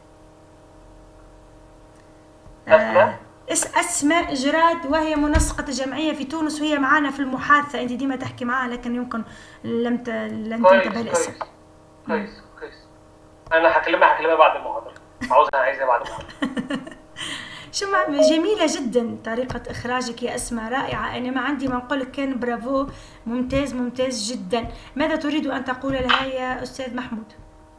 [SPEAKER 2] اسماء
[SPEAKER 1] اسماء جراد وهي منسقة الجمعية في تونس وهي معنا في المحادثة أنت ديما تحكي معها لكن يمكن لم ت... لم تنتبه الاسم
[SPEAKER 2] كويس كويس أنا هكلمها هكلمها بعد المحاضرة عاوزها عايزها بعد المحاضرة
[SPEAKER 1] شو جميلة جدا طريقة إخراجك يا أسماء رائعة أنا ما عندي ما نقول لك كان برافو ممتاز ممتاز جدا ماذا تريد أن تقول لها يا أستاذ محمود؟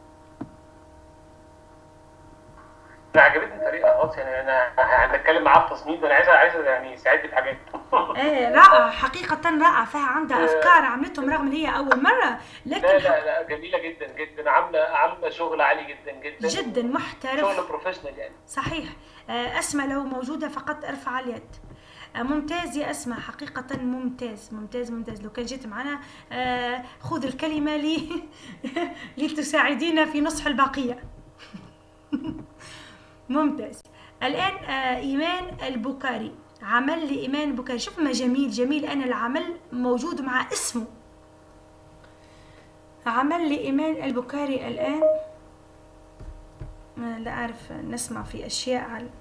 [SPEAKER 2] انا عجبتني الطريقه خلاص يعني انا هنتكلم معاه في تصميم انا عايزه عايزه يعني يساعدني في حاجات
[SPEAKER 1] ايه رائعه حقيقه رائعه فيها عندها افكار عملتهم رغم ان هي اول مره
[SPEAKER 2] لكن لا لا لا جميله جدا جدا عامله عامله شغل عالي جدا جدا
[SPEAKER 1] جدا محترف
[SPEAKER 2] شغل بروفيشنال يعني
[SPEAKER 1] صحيح اسماء لو موجوده فقط ارفع اليد ممتاز يا اسماء حقيقة ممتاز ممتاز ممتاز لو كان جيت معنا خذ الكلمة لي لتساعدينا في نصح البقية ممتاز الآن آه إيمان البكاري عمل لي إيمان البكاري شوف ما جميل جميل أنا العمل موجود مع اسمه عمل لي إيمان البكاري الآن لا أعرف نسمع في أشياء على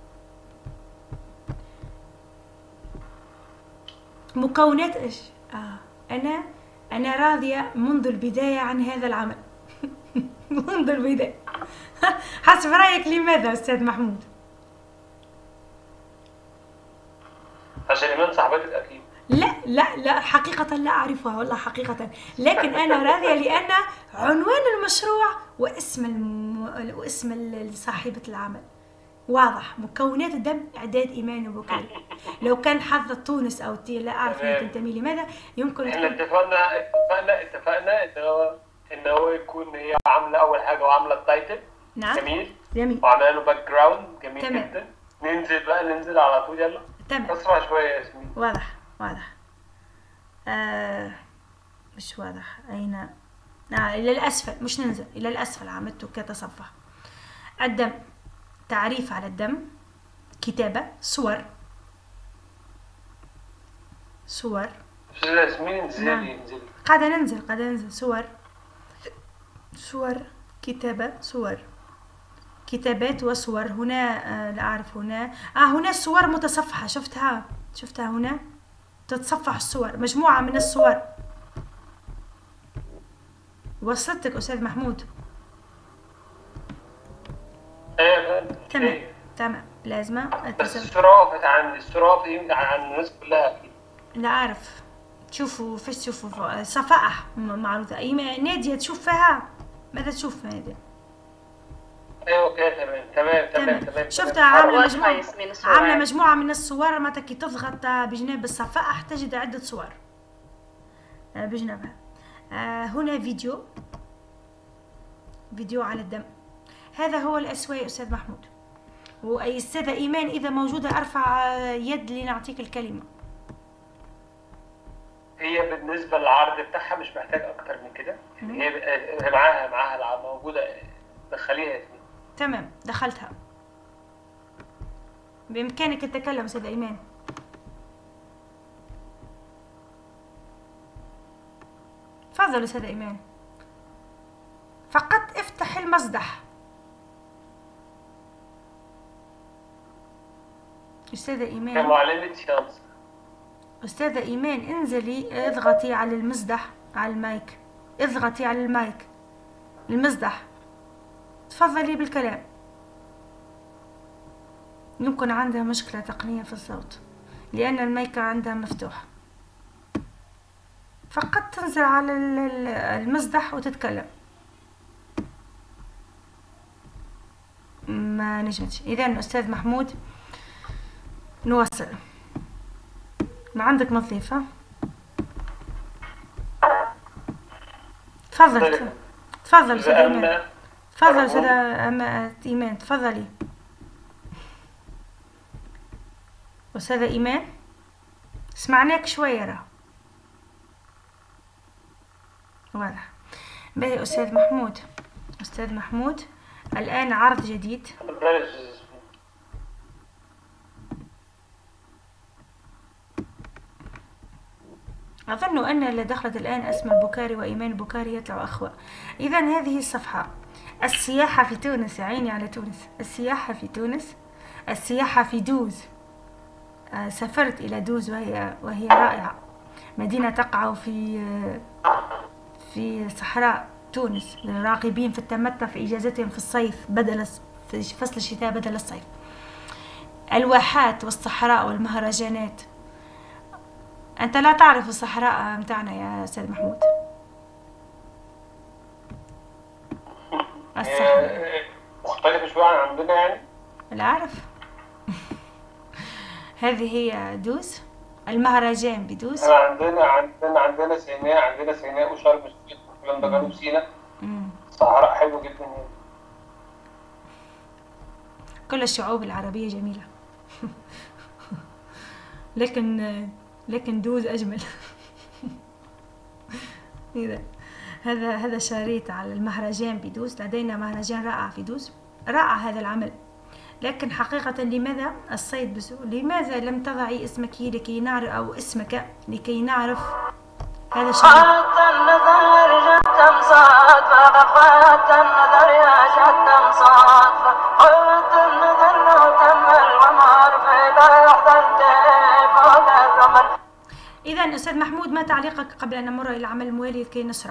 [SPEAKER 1] مكونات إيش آه أنا أنا راضية منذ البداية عن هذا العمل منذ البداية حسب رأيك لماذا أستاذ محمود؟
[SPEAKER 2] عشان إيمان صاحبتك أكيد
[SPEAKER 1] لا لا لا حقيقة لا أعرفها والله حقيقة لكن أنا راضية لأن عنوان المشروع واسم الم... واسم صاحبة العمل واضح مكونات الدم إعداد إيمان وبكاري لو كان حظ تونس أو تي لا أعرف هي تنتمي لماذا يمكن
[SPEAKER 2] احنا اتفقنا اتفقنا اتفقنا إن هو إن هو يكون هي عاملة أول حاجة وعاملة التايتل
[SPEAKER 1] نعم
[SPEAKER 2] جميل
[SPEAKER 1] جميل
[SPEAKER 2] وعامله له باك جراوند جميل
[SPEAKER 1] تمام.
[SPEAKER 2] جدا ننزل بقى ننزل على طول يلا
[SPEAKER 1] تمام
[SPEAKER 2] اسرع شويه يا ياسمين
[SPEAKER 1] واضح واضح آه مش واضح أين آه إلى الأسفل مش ننزل إلى الأسفل عملته كتصفح الدم تعريف على الدم كتابة صور صور
[SPEAKER 2] استاذ ياسمين
[SPEAKER 1] نعم.
[SPEAKER 2] انزلي انزلي
[SPEAKER 1] قاعدة ننزل قاعدة ننزل صور صور كتابة صور كتابات وصور هنا آه لا أعرف هنا آه هنا صور متصفحة شفتها شفتها هنا تتصفح الصور مجموعة من الصور وصلتك أستاذ محمود
[SPEAKER 2] ايوه
[SPEAKER 1] تمام تمام لازمة
[SPEAKER 2] بس
[SPEAKER 1] أتصل
[SPEAKER 2] الصوره وقفت عندي الصوره وقفت يمكن عن الناس كلها اكيد
[SPEAKER 1] لا أعرف تشوفوا فيش تشوفوا صفائح م- معروضة أي ما- نادية تشوف فيها ماذا تشوف نادية
[SPEAKER 2] ايوه اوكي تمام تمام تمام تمام
[SPEAKER 1] شفتها
[SPEAKER 2] تمام.
[SPEAKER 1] عاملة
[SPEAKER 8] واضحة
[SPEAKER 1] مجموعة
[SPEAKER 8] ياسمين الصورة.
[SPEAKER 1] عاملة مجموعة من الصور متى كي تضغط بجناب الصفائح تجد عدة صور آه، بجنبها آه، هنا فيديو فيديو على الدم هذا هو الأسواق أستاذ محمود وأي أستاذة إيمان إذا موجودة أرفع آه، يد لنعطيك الكلمة
[SPEAKER 2] هي بالنسبه للعرض بتاعها مش محتاج اكتر من كده يعني هي هي معاها معاها الع- موجوده دخليها يا ياسمين
[SPEAKER 1] تمام دخلتها بإمكانك التكلم أستاذة إيمان تفضل أستاذة إيمان فقط افتح المصدح أستاذة إيمان
[SPEAKER 2] كمعلمه شمس
[SPEAKER 1] أستاذة إيمان انزلي اضغطي على المصدح على المايك اضغطي على المايك المصدح تفضلي بالكلام يمكن عندها مشكلة تقنية في الصوت لأن المايك عندها مفتوح فقط تنزل على ال- ال- المصدح وتتكلم ما نجمتش إذا أستاذ محمود نواصل ما عندك مضيفة تفضل تفضل أستاذ إيمان
[SPEAKER 2] أما
[SPEAKER 1] تفضل أستاذة أما- إيمان تفضلي أستاذة إيمان سمعناك شوية راه واضح باهي أستاذ محمود أستاذ محمود الآن عرض جديد أظن أن اللي دخلت الآن أسماء البكاري وإيمان البكاري يطلعوا أخوة إذا هذه الصفحة السياحة في تونس يا عيني على تونس السياحة في تونس السياحة في دوز آه، سافرت إلى دوز وهي وهي رائعة مدينة تقع في آه، في صحراء تونس للراغبين في التمتع في إجازتهم في الصيف بدل في فصل الشتاء بدل الصيف الواحات والصحراء والمهرجانات أنت لا تعرف الصحراء متاعنا يا أستاذ محمود
[SPEAKER 2] الصحراء مختلفة شوية عن عندنا يعني
[SPEAKER 1] لا أعرف هذه هي دوس المهرجان بدوس
[SPEAKER 2] عندنا عندنا عندنا سيناء عندنا سيناء وشرم الشيخ والكلام ده جنوب سيناء صحراء حلو جدا يعني
[SPEAKER 1] كل الشعوب العربية جميلة لكن لكن دوز أجمل إذا هذا هذا شريط على المهرجان بدوز لدينا مهرجان رائع في دوز رائع هذا العمل لكن حقيقة لماذا الصيد بسوء لماذا لم تضعي اسمك لكي نعرف أو اسمك لكي نعرف هذا الشيء النظر جدا صاد النظر يا جدا صاد النظر إذا أستاذ محمود ما تعليقك قبل أن نمر إلى العمل الموالي لكي نسرع؟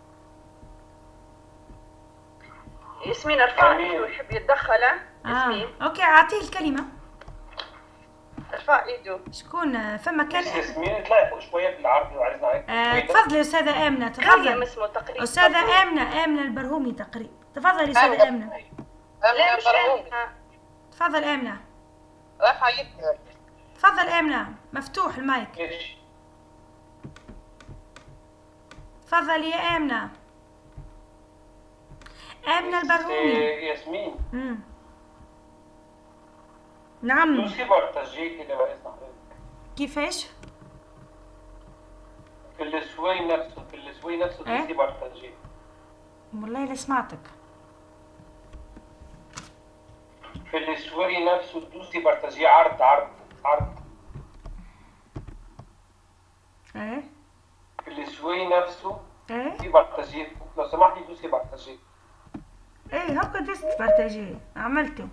[SPEAKER 6] ياسمين ارفع ايده يحب يتدخل
[SPEAKER 1] آه. اوكي اعطيه الكلمه
[SPEAKER 6] ارفع ايده
[SPEAKER 1] شكون فما كان
[SPEAKER 2] ياسمين اطلعي فوق شويه في العرض لو عايزنا
[SPEAKER 1] آه تفضلي استاذه امنه تفضلي
[SPEAKER 6] اسمه تقريبا
[SPEAKER 1] استاذه امنه امنه البرهومي تقريبا تفضلي استاذه امنه
[SPEAKER 6] امنه البرهومي
[SPEAKER 1] تفضل امنه
[SPEAKER 6] رفع يدك
[SPEAKER 1] تفضل امنه مفتوح المايك تفضلي يا امنه آمنة البرهومي
[SPEAKER 2] ياسمين
[SPEAKER 1] امم نعم
[SPEAKER 2] دوسي بارتاجي كده بقى
[SPEAKER 1] كيفاش؟
[SPEAKER 2] في السوي نفسه في السوي نفسه دوسي إيه؟ بارتاجي
[SPEAKER 1] والله لا سمعتك
[SPEAKER 2] في السوي نفسه دوسي بارتاجي عرض عرض عرض
[SPEAKER 1] ايه
[SPEAKER 2] في السوي نفسه
[SPEAKER 1] ايه
[SPEAKER 2] في بارتاجي لو سمحتي دوسي بارتاجي
[SPEAKER 1] ايه هكا دست بارتاجي عملته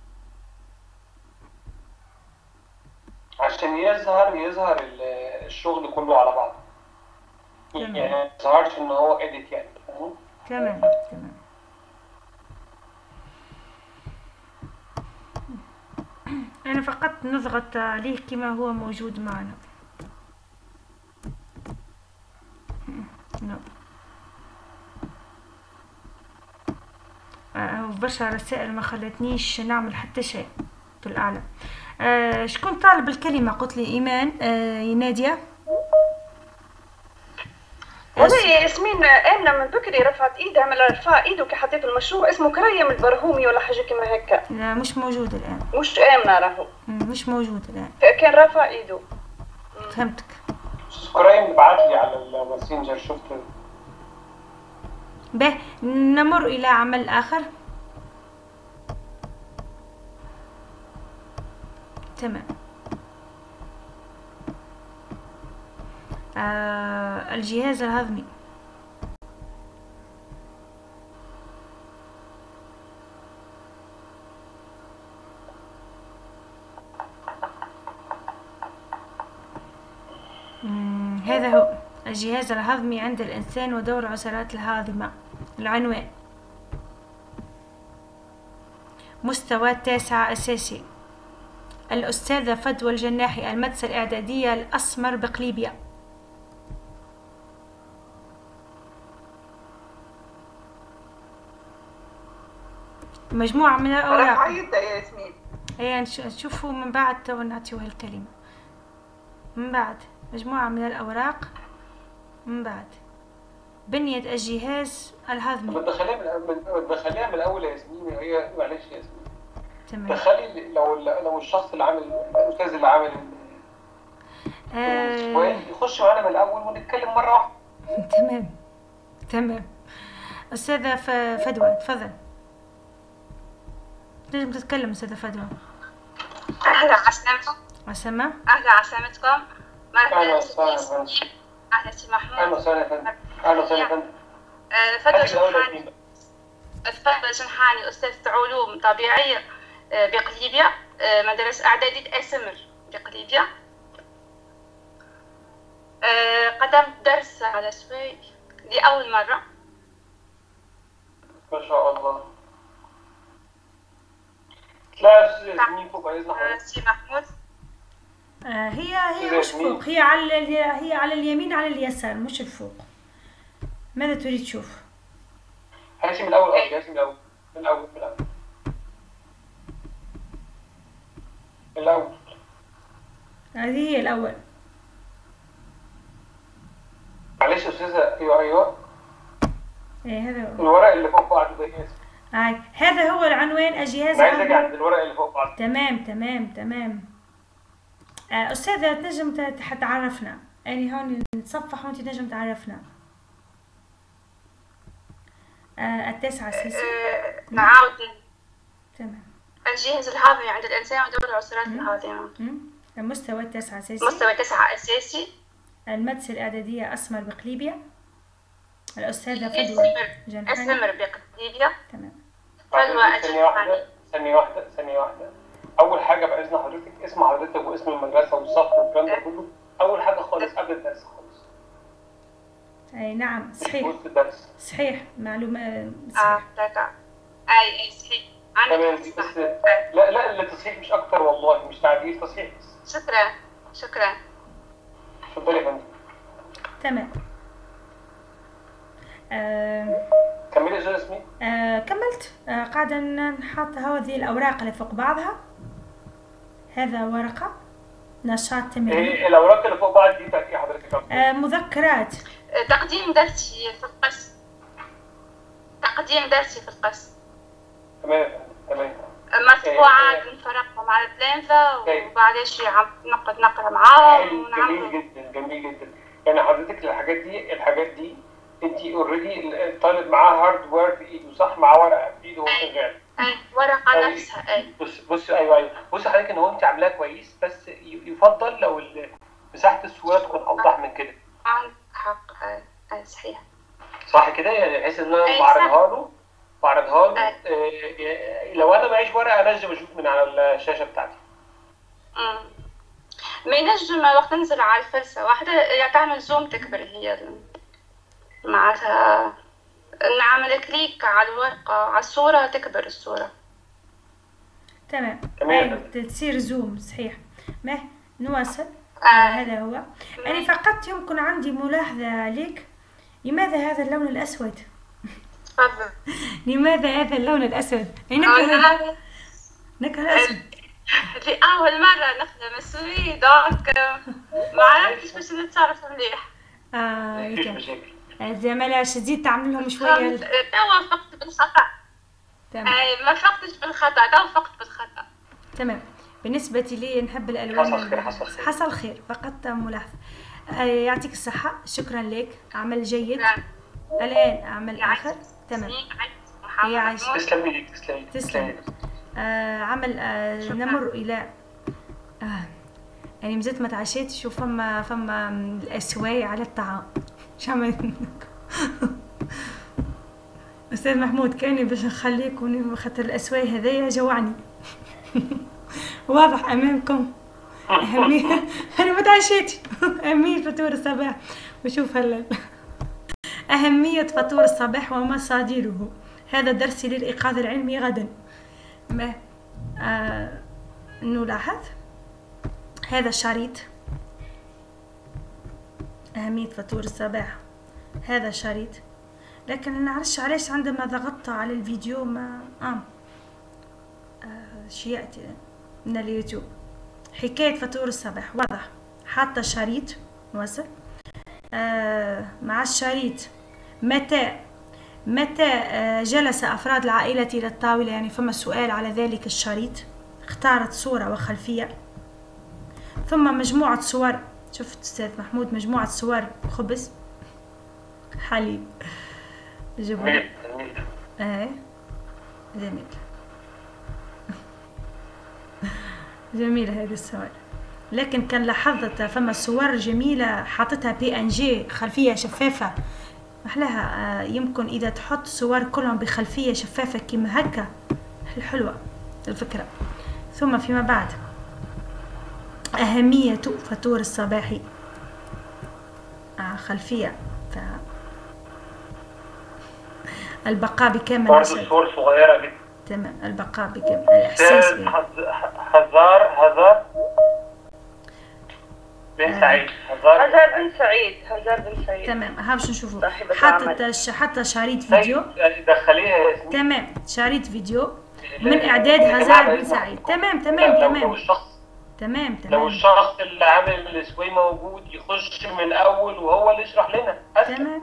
[SPEAKER 2] عشان يظهر يظهر الشغل كله على بعضه يعني ما يظهرش ان هو اديت يعني
[SPEAKER 1] تمام تمام انا فقط نضغط عليه كما هو موجود معنا نعم برشا رسائل ما خلتنيش نعمل حتى شيء في الأعلى آه شكون طالب الكلمة قلت لي إيمان آه نادية
[SPEAKER 6] والله ياسمين آمنة من بكري رفعت ايدها من رفع ايده كي حطيت المشروع اسمه كريم البرهومي ولا حاجة كيما هكا
[SPEAKER 1] لا مش موجود الآن
[SPEAKER 6] مش آمنة راهو
[SPEAKER 1] مش موجود الآن
[SPEAKER 6] كان رافع ايده
[SPEAKER 1] فهمتك
[SPEAKER 2] كريم بعت لي على الماسنجر شفت
[SPEAKER 1] به نمر إلى عمل آخر تمام آه الجهاز الهضمي هذا هو الجهاز الهضمي عند الإنسان ودور عسلات الهاضمة العنوان مستوى تاسع أساسي الأستاذة فدوى الجناحي المدرسة الإعدادية الأسمر بقليبيا مجموعة من الأوراق
[SPEAKER 6] عيدة يا ياسمين
[SPEAKER 1] هي نشوفوا من بعد تو نعطيوها الكلمة من بعد مجموعة من الأوراق من بعد بنية الجهاز الهضمي
[SPEAKER 2] بتدخليها من بتدخليها من الأول يا ياسمين هي معلش يا ياسمين
[SPEAKER 1] تمام
[SPEAKER 2] تخيلي لو لو الشخص اللي عامل الاستاذ اللي عامل
[SPEAKER 1] آه
[SPEAKER 2] السؤال يخش معانا من الاول ونتكلم مره واحده
[SPEAKER 1] تمام تمام أستاذة ف- فدوى تفضل تنجم تتكلم أستاذة فدوى
[SPEAKER 8] أهلا عسلامتكم
[SPEAKER 1] عسامة
[SPEAKER 8] أهلا عسلامتكم مرحبا
[SPEAKER 2] أهلا
[SPEAKER 8] سي
[SPEAKER 2] وسهلا
[SPEAKER 8] ياسمين. أهلا سي
[SPEAKER 2] اهلا
[SPEAKER 8] محمود
[SPEAKER 2] وسهلا يا فندم اهلا وسهلا يا فندم
[SPEAKER 8] آه، فضل
[SPEAKER 2] هاتي الأول يا
[SPEAKER 8] جنحاني
[SPEAKER 2] فندم.
[SPEAKER 8] فضل جنحاني أستاذ علوم طبيعية آه، بقليبيا آه، مدرسة إعدادية أسمر بقليبيا آه، قدمت درس على شوي لأول مرة
[SPEAKER 2] ما شاء الله تلاقي استاذ ياسمين فوق باذن
[SPEAKER 8] آه،
[SPEAKER 2] حضرتك
[SPEAKER 8] سي محمود
[SPEAKER 1] آه هي هي
[SPEAKER 2] إذا
[SPEAKER 1] مش
[SPEAKER 2] مين؟
[SPEAKER 1] فوق هي على ال- هي على اليمين على اليسار مش الفوق ماذا تريد تشوف؟
[SPEAKER 2] هاتي من الاول قصدي هاتي من الاول من الاول من الاول من الاول
[SPEAKER 1] هذه هي الأول
[SPEAKER 2] معلش يا استاذه ايوه ايوه
[SPEAKER 1] إيه هذا هو
[SPEAKER 2] الورق اللي فوق بعض ده إيه؟
[SPEAKER 1] آه. هذا هو العنوان الجهاز
[SPEAKER 2] انا عايز اجي
[SPEAKER 1] العام
[SPEAKER 2] عند الورق اللي فوق بعض
[SPEAKER 1] تمام تمام تمام آه أستاذة تنجم ت- ت- تعرفنا يعني هون نتصفح وانت تنجم تعرفنا آه التاسعة سيسي
[SPEAKER 8] آه، نعاود
[SPEAKER 1] تمام
[SPEAKER 8] الجهاز الهضمي عند الإنسان ودور العسرات الهاضمة
[SPEAKER 1] مم. المستوى التاسعة سيسي
[SPEAKER 8] مستوى تسعة أساسي
[SPEAKER 1] المدرسة الإعدادية أسمر بقليبيا الأستاذة فدوى
[SPEAKER 8] أسمر
[SPEAKER 1] جنحاني
[SPEAKER 8] أسمر بقليبيا
[SPEAKER 1] تمام
[SPEAKER 8] فدوى
[SPEAKER 2] ثانية واحدة ثانية واحدة ثانية واحدة أول حاجة بإذن حضرتك اسم حضرتك واسم المدرسة والصف والكلام ده كله أول حاجة خالص قبل الدرس خالص
[SPEAKER 1] أي نعم
[SPEAKER 2] مش في
[SPEAKER 1] صحيح
[SPEAKER 2] وسط الدرس
[SPEAKER 1] صحيح معلومة
[SPEAKER 8] اه
[SPEAKER 1] صحيح
[SPEAKER 8] دكا أي أي صحيح
[SPEAKER 2] تمام
[SPEAKER 8] عندك
[SPEAKER 2] بس
[SPEAKER 8] حق.
[SPEAKER 2] لا لا التصحيح مش أكتر والله مش تعديل تصحيح بس
[SPEAKER 8] شكرا شكرا
[SPEAKER 2] اتفضلي يا فندم
[SPEAKER 1] تمام آه
[SPEAKER 2] كملي يا أستاذ ياسمين
[SPEAKER 1] آه كملت آه قاعدة نحط هذه الأوراق اللي فوق بعضها هذا ورقة نشاط تمرين
[SPEAKER 2] إيه الأوراق اللي فوق بعض دي بتاعت إيه حضرتك يا فندم؟
[SPEAKER 1] آه مذكرات
[SPEAKER 8] آه، تقديم درسي في القسم تقديم درسي في القسم
[SPEAKER 2] تمام يا فندم تمام
[SPEAKER 8] مطبوعات نفرقهم على ثلاثة
[SPEAKER 2] إيه.
[SPEAKER 8] وبعدين شي عم نقعد نقرا معاهم
[SPEAKER 2] حلو، جميل
[SPEAKER 8] ونعمل
[SPEAKER 2] جدا جميل جدا يعني حضرتك الحاجات دي الحاجات دي انت اوريدي الطالب معاه هاردوير في ايده صح معاه ورقه في ايده وهو شغال
[SPEAKER 8] أي ورقة
[SPEAKER 2] أي.
[SPEAKER 8] نفسها أي
[SPEAKER 2] بص بص ايوه ايوه بص حضرتك ان هو انت عاملاه كويس بس ي- يفضل لو ال- مساحه الصوره تكون اوضح من كده
[SPEAKER 8] عندك حق أي أي صحيح
[SPEAKER 2] صح كده يعني بحيث ان انا
[SPEAKER 8] أي،
[SPEAKER 2] بعرضها له بعرضها له
[SPEAKER 8] أي.
[SPEAKER 2] آه، لو انا معيش ورقه انجم اشوف من على الشاشه بتاعتي
[SPEAKER 8] مم. ما ينجم وقت ننزل على الفلسة واحدة يعني تعمل زوم تكبر هي ال- معناتها نعمل كليك على الورقة على الصورة تكبر الصورة
[SPEAKER 1] تمام
[SPEAKER 2] تمام.
[SPEAKER 1] أي تصير زوم صحيح ما نواصل
[SPEAKER 8] آه.
[SPEAKER 1] آه هذا هو أنا فقط يمكن عندي ملاحظة عليك لماذا هذا اللون الأسود؟
[SPEAKER 8] تفضل
[SPEAKER 1] لماذا هذا اللون الأسود؟ أي نكره
[SPEAKER 8] أنا
[SPEAKER 1] نكره الأسود
[SPEAKER 8] لأول مرة نخدم السوري دونك ما عرفتش باش نتصرف مليح
[SPEAKER 1] آه
[SPEAKER 2] مفيش
[SPEAKER 1] هيك.
[SPEAKER 2] مشاكل
[SPEAKER 1] آه، زملاء شديد تعمل لهم شوية ال-
[SPEAKER 8] توا فقت بالخطأ
[SPEAKER 1] تمام
[SPEAKER 8] أي ما فقتش بالخطأ توا فقت بالخطأ
[SPEAKER 1] تمام بالنسبة لي نحب الألوان
[SPEAKER 2] حصل خير،
[SPEAKER 1] ال-
[SPEAKER 2] حصل خير.
[SPEAKER 1] حصل خير فقط ملاحظة آه، يعطيك الصحة شكرا لك عمل جيد
[SPEAKER 8] شكرا
[SPEAKER 1] الآن عمل آخر تمام
[SPEAKER 8] محمد
[SPEAKER 1] يعيش.
[SPEAKER 8] محمود.
[SPEAKER 2] تسلمي لي تسلمي
[SPEAKER 1] تسلمي. آه عمل آه
[SPEAKER 8] شكراً.
[SPEAKER 1] نمر إلى آه يعني مزيت ما تعشيتش وفما فما الأسواي على الطعام شو عمل أستاذ محمود كاني باش نخليك وني- خاطر الأسواي هذايا جوعني واضح أمامكم أهمية أنا ما تعشيتش أهمية فطور الصباح وشوف هلا أهمية فطور الصباح ومصادره هذا درسي للإيقاظ العلمي غدا ما آه نلاحظ هذا الشريط أهمية فطور الصباح هذا الشريط لكن ما نعرفش علاش عندما ضغطت على الفيديو ما آه. آه شي يأتي من اليوتيوب حكاية فطور الصباح واضح حاطة شريط نوصل آه مع الشريط متى متى آه، جلس أفراد العائلة إلى الطاولة يعني فما سؤال على ذلك الشريط اختارت صورة وخلفية ثم مجموعة صور شفت أستاذ محمود مجموعة صور خبز حليب جميل ايه جميل جميل هذه الصور لكن كان لاحظت فما صور جميلة حاطتها بي ان جي خلفية شفافة محلاها آه، يمكن اذا تحط صور كلهم بخلفية شفافة كيما هكا حلوة الفكرة ثم فيما بعد أهمية فطور الصباحي آه خلفية ف... البقاء بكامل
[SPEAKER 2] برضه صور صغيرة جدا
[SPEAKER 1] تمام البقاء بكامل الإحساس
[SPEAKER 2] هزار هزار بن سعيد
[SPEAKER 3] هزار هزار بن سعيد هزار بن سعيد
[SPEAKER 1] تمام ها باش نشوفوا حطت حتى شريط فيديو
[SPEAKER 2] دخليها يا
[SPEAKER 1] تمام شريط فيديو من اعداد هزار بن سعيد تمام تمام تمام تمام تمام
[SPEAKER 2] لو الشخص اللي عامل السوي موجود يخش من الاول وهو اللي يشرح لنا
[SPEAKER 1] أسهل. تمام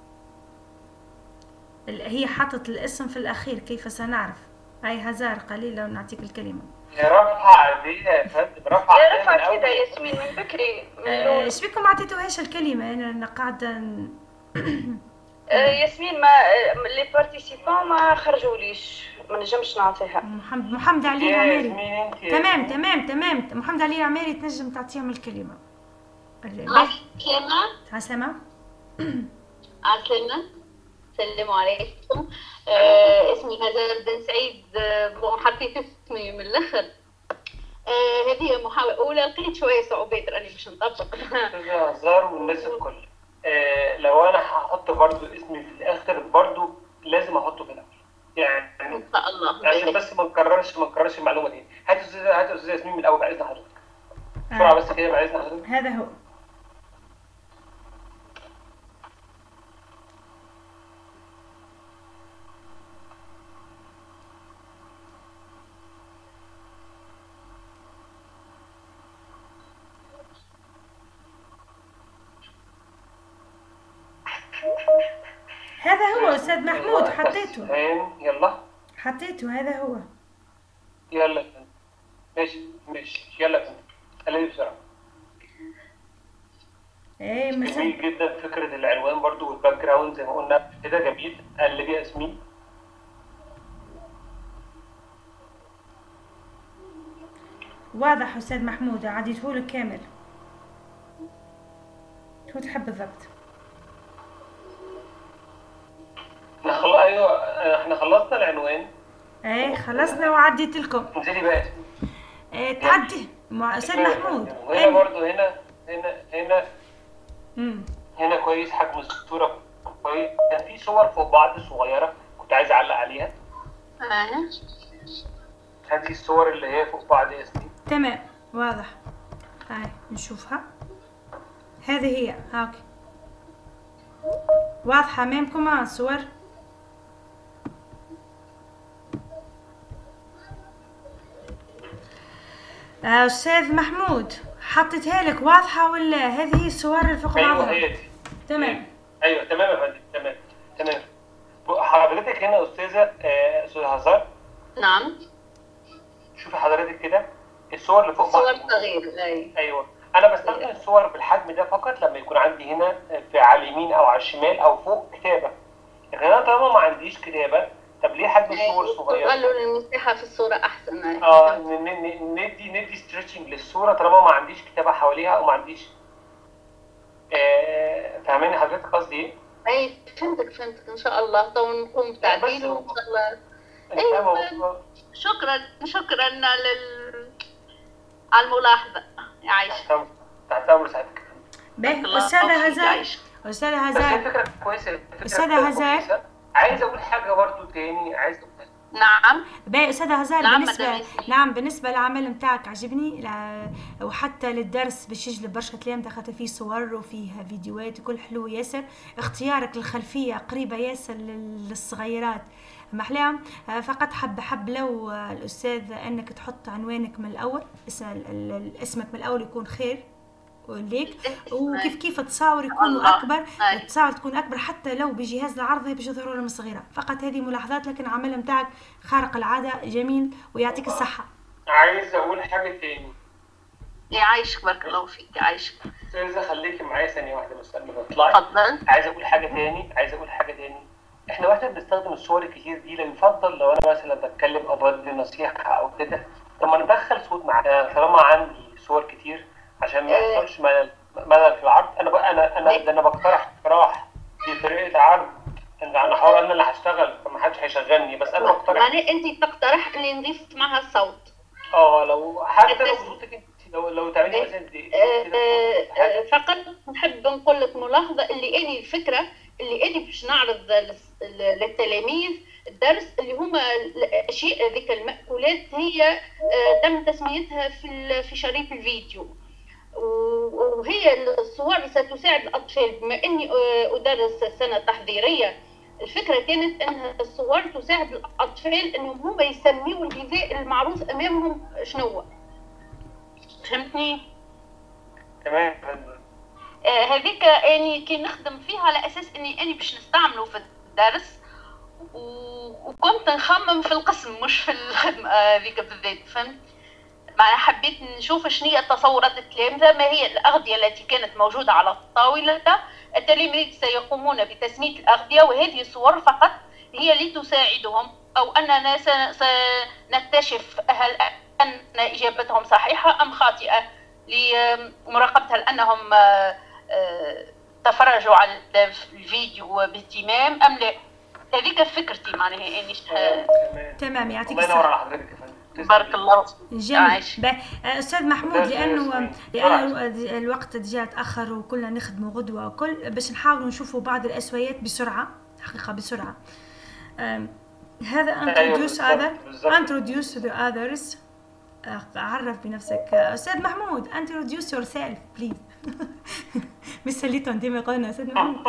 [SPEAKER 1] هي حطت الاسم في الاخير كيف سنعرف هاي هزار قليل لو نعطيك الكلمه
[SPEAKER 2] رفعة عادية يا فندم رفعة
[SPEAKER 3] يا رفعة كده ياسمين من بكري
[SPEAKER 1] ايش بكم ما عطيتوهاش الكلمة انا قاعدة
[SPEAKER 3] ياسمين ما لي بارتيسيبون ما خرجوليش ما نجمش نعطيها
[SPEAKER 1] محمد محمد علي العماري تمام تمام تمام محمد علي العماري تنجم تعطيهم الكلمة
[SPEAKER 9] عسلامة
[SPEAKER 1] عسلامة
[SPEAKER 9] عسلامة السلام عليكم آه اسمي هزار بن سعيد آه حطيت اسمي من الاخر آه هذه محاولة أولى لقيت شوية صعوبات راني باش نطبق
[SPEAKER 2] هزار والناس الكل آه لو أنا هحط برضو اسمي في الآخر برضو لازم أحطه في الأول يعني
[SPEAKER 9] إن شاء الله
[SPEAKER 2] عشان بس ما نكررش ما نكررش المعلومة دي هات أستاذ هات أستاذ ياسمين من الأول بعد إذن حضرتك بسرعة بس كده بعد إذن حضرتك
[SPEAKER 1] هذا هو هذا هو استاذ محمود حطيته
[SPEAKER 2] يلا
[SPEAKER 1] حطيته هذا هو
[SPEAKER 2] يلا ماشي ماشي يلا خليني بسرعه
[SPEAKER 1] ايه
[SPEAKER 2] مثلا جميل جدا فكره العنوان برضو والباك جراوند زي ما قلنا كده جميل اللي بيها اسمي
[SPEAKER 1] واضح استاذ محمود عديته كامل شو تحب بالضبط
[SPEAKER 2] احنا خل... ايوه احنا خلصنا العنوان
[SPEAKER 1] ايه خلصنا وعديت لكم
[SPEAKER 2] انزلي بقى
[SPEAKER 1] ايه تعدي مع استاذ محمود
[SPEAKER 2] هنا ايه؟ برضو هنا هنا هنا امم هنا كويس حجم الصوره كويس كان في صور فوق بعض صغيره كنت عايز اعلق عليها
[SPEAKER 9] اه
[SPEAKER 2] هذه الصور اللي هي فوق بعض يا سنين
[SPEAKER 1] تمام واضح هاي نشوفها هذه هي هاك واضحة أمامكم الصور أستاذ محمود حطيتها لك واضحة ولا هذه الصور اللي فوق
[SPEAKER 2] بعضها؟ أيوة هي دي
[SPEAKER 1] تمام
[SPEAKER 2] أيوة تمام يا فندم تمام تمام حضرتك هنا أستاذة أستاذة هزار
[SPEAKER 9] نعم
[SPEAKER 2] شوفي حضرتك كده الصور اللي فوق
[SPEAKER 9] بعض صور صغير
[SPEAKER 2] أيوة أنا بستخدم الصور بالحجم ده فقط لما يكون عندي هنا في على اليمين أو على الشمال أو فوق كتابة لكن أنا طالما ما عنديش كتابة طب ليه حجم الصور صغير؟
[SPEAKER 9] قالوا المساحه في الصوره احسن
[SPEAKER 2] اه ندي ندي ستريتشنج للصوره طالما ما عنديش كتابه حواليها او ما عنديش آه فاهماني حضرتك قصدي ايه؟
[SPEAKER 9] اي فهمتك فهمتك ان شاء الله تو نقوم بتعديله وان شاء الله ايوه شكرا شكرا لل على الملاحظه يا عايشه
[SPEAKER 2] تحت امر سعادتك
[SPEAKER 1] باهي استاذه هزار استاذه هزار
[SPEAKER 2] فكره كويسه
[SPEAKER 1] استاذه هزار
[SPEAKER 2] عايز اقول حاجه برضه تاني عايز اقول
[SPEAKER 9] نعم
[SPEAKER 1] باهي استاذه هزار نعم بالنسبه نعم بالنسبه للعمل نتاعك عجبني لا وحتى للدرس باش يجلب برشا كلام دخلت فيه صور وفيه فيديوهات وكل حلو ياسر اختيارك للخلفيه قريبه ياسر للصغيرات محلاهم فقط حب حب لو الاستاذ انك تحط عنوانك من الاول اسمك من الاول يكون خير ليك وكيف كيف التصاور يكونوا اكبر التصاور تكون اكبر حتى لو بجهاز العرض باش يظهروا لهم صغيره فقط هذه ملاحظات لكن العمل نتاعك خارق العاده جميل ويعطيك الصحه
[SPEAKER 2] عايز اقول حاجه تاني
[SPEAKER 9] يعيشك بارك الله فيك يعيشك
[SPEAKER 2] استاذه خليكي معايا ثانيه واحده بس قبل ما تطلعي
[SPEAKER 9] اتفضل
[SPEAKER 2] عايز اقول حاجه تاني عايز اقول حاجه تاني احنا واحنا بنستخدم الصور الكتير دي لنفضل لو انا مثلا بتكلم او بدي نصيحه او كده طب ما ندخل صوت معايا طالما عندي صور كتير عشان ما يحصلش ملل ملل في العرض انا بقى انا انا ده انا بقترح اقتراح دي طريقه عرض انا حاول انا اللي هشتغل فما حدش هيشغلني بس انا بقترح
[SPEAKER 9] يعني انت تقترح اني نضيف معها الصوت
[SPEAKER 2] اه لو حتى لو صوتك انت لو لو تعملي مثلا
[SPEAKER 9] فقط نحب نقول لك ملاحظه اللي اني الفكره اللي اني باش نعرض للتلاميذ الدرس اللي هما الاشياء ذيك المأكولات هي تم تسميتها في في شريط الفيديو وهي الصور ستساعد الاطفال بما اني ادرس سنه تحضيريه الفكره كانت ان الصور تساعد الاطفال انهم هم يسميوا الغذاء المعروف امامهم شنو فهمتني
[SPEAKER 2] تمام
[SPEAKER 9] آه هذيك يعني كي نخدم فيها على اساس اني اني باش نستعمله في الدرس و... وكنت نخمم في القسم مش في الخدمه هذيك بالذات فهمت معناها حبيت نشوف شنو هي تصورات التلامذه ما هي الاغذيه التي كانت موجوده على الطاوله التلاميذ سيقومون بتسميه الاغذيه وهذه الصور فقط هي لتساعدهم او اننا سنكتشف هل ان اجابتهم صحيحه ام خاطئه لمراقبه هل انهم تفرجوا على الفيديو باهتمام ام لا هذيك فكرتي معناها اني
[SPEAKER 1] تمام يعطيك
[SPEAKER 2] الله ينور على حضرتك يا فندم
[SPEAKER 9] بارك الله
[SPEAKER 1] جميل استاذ محمود لانه لانه الوقت جاء تاخر وكلنا نخدموا غدوه وكل باش نحاولوا نشوفوا بعض الاسويات بسرعه حقيقه بسرعه هذا introduce other introduce the others عرف بنفسك استاذ محمود introduce yourself please مش سليتون ديما قلنا استاذ محمود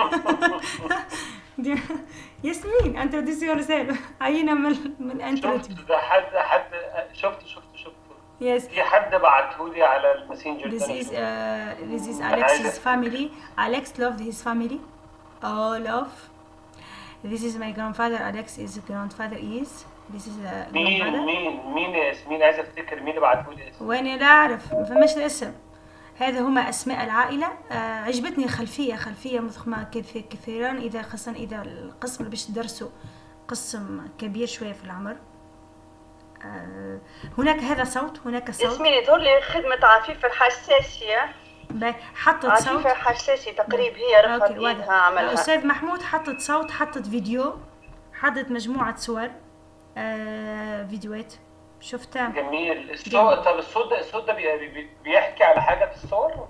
[SPEAKER 1] ياسمين introduce yourself عينا من من انتروديوس
[SPEAKER 2] شفت ده حد حد شفت شفت شفت
[SPEAKER 1] Yes.
[SPEAKER 2] في حد بعتهولي على الماسنجر
[SPEAKER 1] This is uh, this is Alex's family. Alex loved his family. All of. This is my grandfather. Alex is grandfather is. This is a
[SPEAKER 2] مين
[SPEAKER 1] grandfather.
[SPEAKER 2] مين مين يا ياسمين عايز افتكر مين اللي بعتهولي اسمه
[SPEAKER 1] وانا لا اعرف ما فماش الاسم هذا هما اسماء العائله آه عجبتني الخلفيه خلفيه مضخمه كث- كثيرا اذا خاصه اذا القسم اللي باش تدرسوا قسم كبير شويه في العمر آه هناك هذا صوت هناك صوت
[SPEAKER 3] ياسمين يظهر لي خدمة عفيف الحساسي
[SPEAKER 1] باهي، حطت
[SPEAKER 3] عفيف
[SPEAKER 1] صوت
[SPEAKER 3] الحساسي تقريب هي رفعت
[SPEAKER 1] اوكي
[SPEAKER 3] ايدها
[SPEAKER 1] واضح
[SPEAKER 3] عملها
[SPEAKER 1] استاذ محمود حطت صوت حطت فيديو حطت مجموعه صور آه فيديوهات شفتها
[SPEAKER 2] جميل الصوت طب الصوت ده الصوت ده بي- بي- بيحكي على حاجه في الصور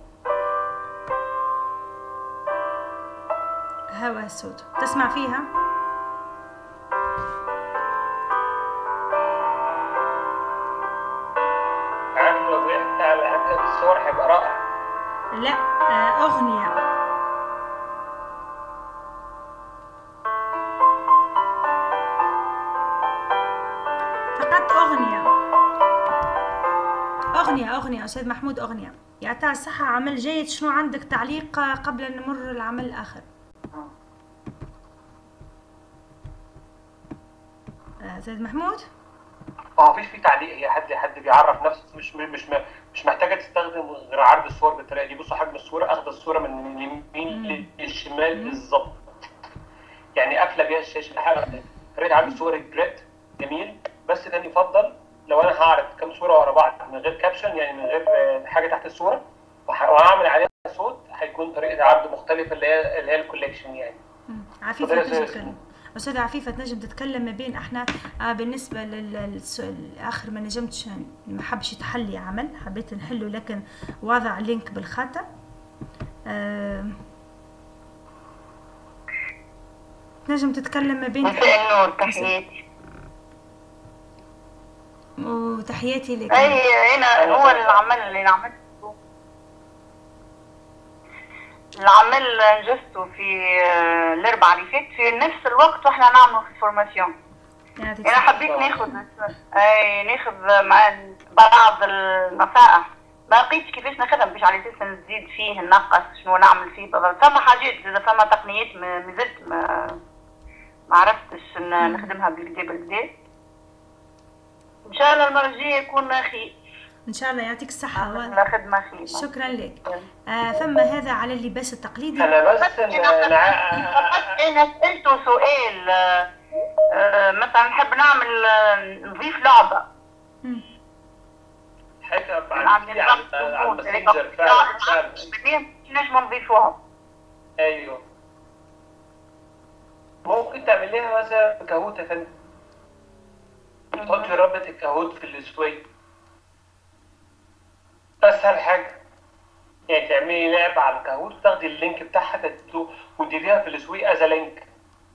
[SPEAKER 1] هوا الصوت تسمع فيها
[SPEAKER 2] عارف لو بيحكي على حاجه في الصور هيبقى رائع
[SPEAKER 1] لا آه أغنية فقط أغنية أغنية أغنية أستاذ محمود أغنية يعطيها الصحة عمل جيد شنو عندك تعليق آه، قبل أن نمر العمل الآخر آه، أستاذ محمود
[SPEAKER 2] اه مفيش في تعليق هي حد حد بيعرف نفسه مش مش مش محتاجه تستخدم غير عرض الصور بالطريقه دي بصوا حجم الصوره اخد الصوره من اليمين للشمال بالظبط يعني قافله بيها الشاشه حاجه طريقه عرض الصور الجريد جميل بس كان يفضل لو انا هعرض كام صوره ورا بعض من غير كابشن يعني من غير آه، حاجه تحت الصوره وه- وهعمل عليها صوت هيكون طريقه عرض مختلفه اللي هي اللي هي الكوليكشن يعني
[SPEAKER 1] مم. عفيفة
[SPEAKER 2] تفضلي يا
[SPEAKER 1] تنجم
[SPEAKER 2] أستاذ.
[SPEAKER 1] تتكلم أستاذة عفيفة تنجم تتكلم ما بين احنا آه بالنسبة للآخر ما نجمتش ما حبش يتحلي عمل حبيت نحله لكن وضع لينك بالخطأ آه تنجم تتكلم ما بين
[SPEAKER 10] مساء النور تحياتي
[SPEAKER 1] وتحياتي لك
[SPEAKER 10] اي هنا هو العمل اللي عملته العمل انجزته في آه، الاربعاء اللي فات في نفس الوقت واحنا نعملوا في الفورماسيون
[SPEAKER 1] يعطيك
[SPEAKER 10] انا
[SPEAKER 1] الصحة.
[SPEAKER 10] حبيت ناخذ اي ناخذ مع بعض النصائح ما لقيتش كيفاش نخدم باش على اساس نزيد فيه ننقص شنو نعمل فيه بالضبط فما حاجات زاد فما تقنيات مازلت ما ما عرفتش نخدمها بالكدا بالكدا ان شاء الله المره الجايه يكون خير
[SPEAKER 1] ان شاء الله يعطيك الصحه
[SPEAKER 10] لا خدمه خير
[SPEAKER 1] شكرا لك آه فما هذا على اللباس التقليدي
[SPEAKER 2] انا بس
[SPEAKER 10] انا سالته سؤال آه مثلا نحب نعمل نضيف لعبه
[SPEAKER 2] حاجه على على الماسنجر فعلا فعلا
[SPEAKER 10] نجم نضيفوها
[SPEAKER 2] ايوه ممكن تعمل لها مثلا كهوت يا فندم تحطي رابط الكهوت في السويد اسهل حاجه يعني تعملي لعبه على الكهوت تاخدي اللينك بتاعها وتديريها في السويق از لينك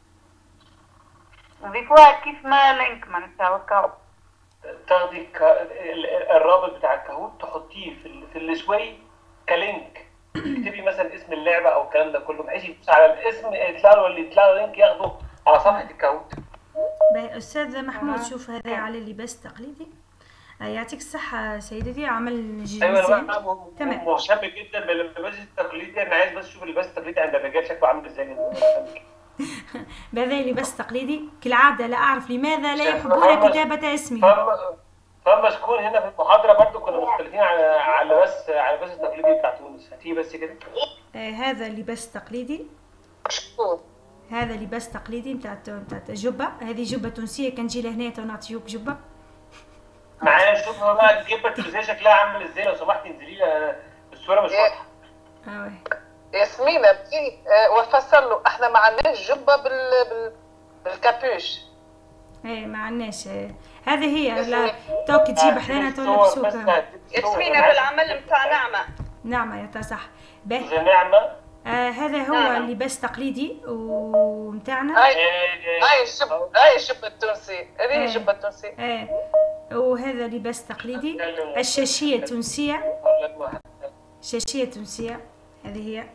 [SPEAKER 10] نضيفوها كيف ما لينك ما نتاوكاو
[SPEAKER 2] تاخدي الرابط بتاع الكهوت تحطيه في في السوي كلينك تكتبي مثلا اسم اللعبه او الكلام ده كله بحيث يدوس على الاسم يطلع له اللي يطلع له لينك ياخده على صفحه الكهوت
[SPEAKER 1] استاذ محمود شوف هذا على اللباس التقليدي يعطيك الصحة سيدتي عمل
[SPEAKER 2] جنسي ايوه انا تمام مهتم جدا باللباس التقليدي انا عايز بس اشوف اللباس التقليدي عند الرجال شكله عامل ازاي
[SPEAKER 1] بهذا لباس تقليدي كالعادة لا أعرف لماذا لا يحبون كتابة اسمه
[SPEAKER 2] فما شكون هنا في المحاضرة برضو كنا مختلفين على على لباس على اللباس التقليدي بتاع تونس هاتيه بس كده
[SPEAKER 1] آه هذا اللباس التقليدي هذا لباس تقليدي بتاع بتاع جبة هذه جبة تونسية كان نجي لهنا ونعطيوك جبة
[SPEAKER 2] معايا شوف بقى الجبة التونسية شكلها عامل ازاي لو سمحتي انزلي لي الصورة مش واضحة
[SPEAKER 1] اه
[SPEAKER 4] ياسمين ابكي وفسر له احنا ما عندناش جبه بال... بال... بالكابوش
[SPEAKER 1] ايه ما عندناش هذه هي لا توك تجيب احيانا تلبسوك
[SPEAKER 3] ياسمين في العمل نتاع نعمه
[SPEAKER 1] نعمه يا صح
[SPEAKER 2] باهي نعمه
[SPEAKER 1] آه هذا هو نعمة. اللباس تقليدي ومتاعنا
[SPEAKER 4] هاي هاي الجبه هاي الجبه التونسي هذه الجبه التونسي
[SPEAKER 1] ايه وهذا لباس تقليدي الشاشيه التونسيه الشاشيه التونسيه هذه هي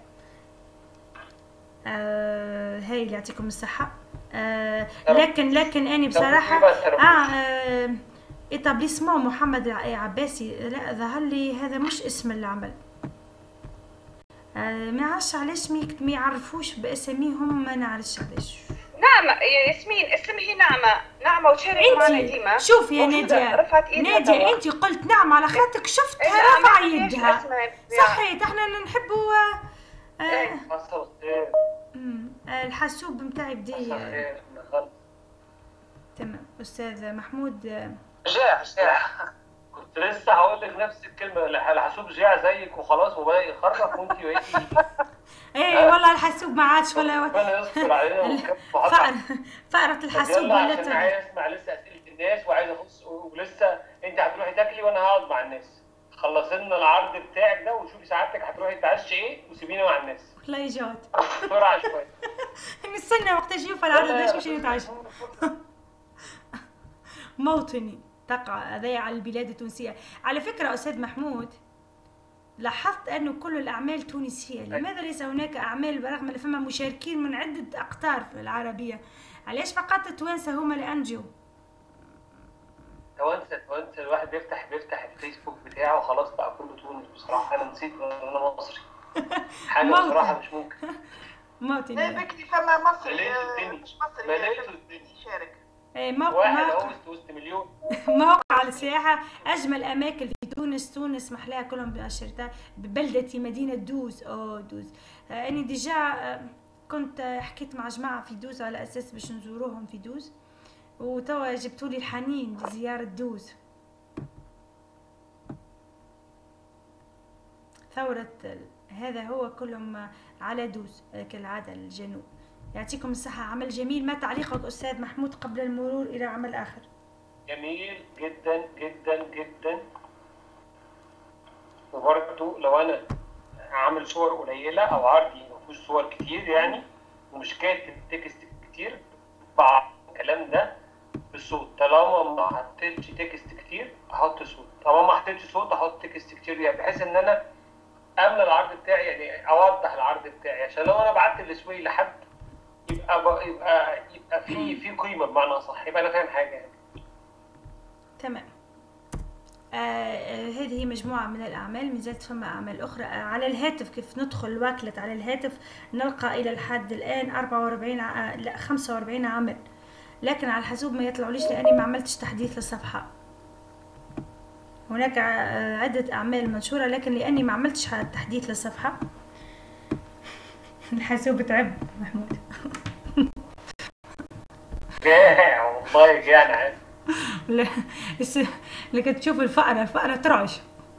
[SPEAKER 1] آه هاي اللي يعطيكم الصحة آه لكن لكن أنا بصراحة آه, آه إتابليسمون محمد عباسي لا ظهر لي هذا مش اسم العمل آه ما عرفش علاش ما يعرفوش بأساميهم ما نعرفش علاش
[SPEAKER 3] نعمة يا ياسمين اسمها نعمة نعمة وتشارك معنا ديما
[SPEAKER 1] شوف يا نادية رفعت ايدها نادية انت قلت نعمة على خاطرك شفتها رافعة يدها صحيت احنا نحبوا
[SPEAKER 2] آه
[SPEAKER 1] آه الحاسوب نتاعي بدا تمام استاذ محمود
[SPEAKER 4] جاع جاع
[SPEAKER 2] كنت لسه هقول لك نفس الكلمه الحاسوب جاع زيك وخلاص وبدا يخرف وانت بقيتي
[SPEAKER 1] ايه والله الحاسوب ما عادش ولا
[SPEAKER 2] ربنا يستر علينا
[SPEAKER 1] فقر فقرة الحاسوب
[SPEAKER 2] ولت عشان عايز اسمع لسه اسئله الناس وعايز اخص ولسه انت هتروحي تاكلي وانا هقعد مع الناس خلصي لنا العرض بتاعك ده وشوفي سعادتك هتروحي تعشي ايه وسيبينا مع الناس
[SPEAKER 1] والله يجود
[SPEAKER 2] بسرعه شويه
[SPEAKER 1] نستنى وقت يشوف العرض ده نمشي نتعشى موطني تقع هذايا على البلاد التونسيه على فكره استاذ محمود لاحظت انه كل الاعمال تونسيه لماذا ليس هناك اعمال برغم ان فما مشاركين من عده اقطار في العربيه علاش فقط التوانسه هما اللي انجوا
[SPEAKER 2] توانسه توانسه الواحد بيفتح بيفتح الفيسبوك بتاعه وخلاص بقى كله تونس بصراحه انا نسيت ان انا مصري حاجه بصراحه مش ممكن
[SPEAKER 1] موطن
[SPEAKER 3] لا بكري فما مصري
[SPEAKER 2] مش مصري لقيته الدنيا
[SPEAKER 3] يشارك
[SPEAKER 1] موقع
[SPEAKER 2] واحد اهو وسط وسط مليون
[SPEAKER 1] موقع السياحة أجمل أماكن في تونس تونس محلاها كلهم بأشرتها ببلدتي مدينة دوز أو دوز أنا يعني ديجا كنت حكيت مع جماعة في دوز على أساس باش نزوروهم في دوز وتوا جبتولي الحنين لزيارة دوز ثورة هذا هو كلهم على دوز كالعادة الجنوب يعطيكم الصحة عمل جميل ما تعليقك أستاذ محمود قبل المرور إلى عمل آخر
[SPEAKER 2] جميل جدا جدا جدا وبرضه لو أنا عامل صور قليلة أو عرضي مفيهوش صور كتير يعني ومش كاتب تكست كتير بعض الكلام ده بالصوت طالما ما حطيتش تكست كتير أحط صوت طالما ما حطيتش صوت أحط تكست كتير يعني بحيث إن أنا أملى العرض بتاعي يعني أوضح العرض بتاعي عشان لو أنا بعت السوي لحد يبقى يبقى يبقى في في قيمه بمعنى صح يبقى انا فاهم حاجه يعني
[SPEAKER 1] تمام آه هذه هي مجموعة من الأعمال ما زالت فما أعمال أخرى آه على الهاتف كيف ندخل واكلت على الهاتف نلقى إلى الحد الآن 44 ع... لا 45 عمل لكن على الحاسوب ما يطلعوليش لأني ما عملتش تحديث للصفحة هناك عدة أعمال منشورة لكن لأني ما عملتش تحديث للصفحة الحاسوب تعب محمود
[SPEAKER 2] والله يعني
[SPEAKER 1] لا لكن تشوف الفأرة الفأرة ترعش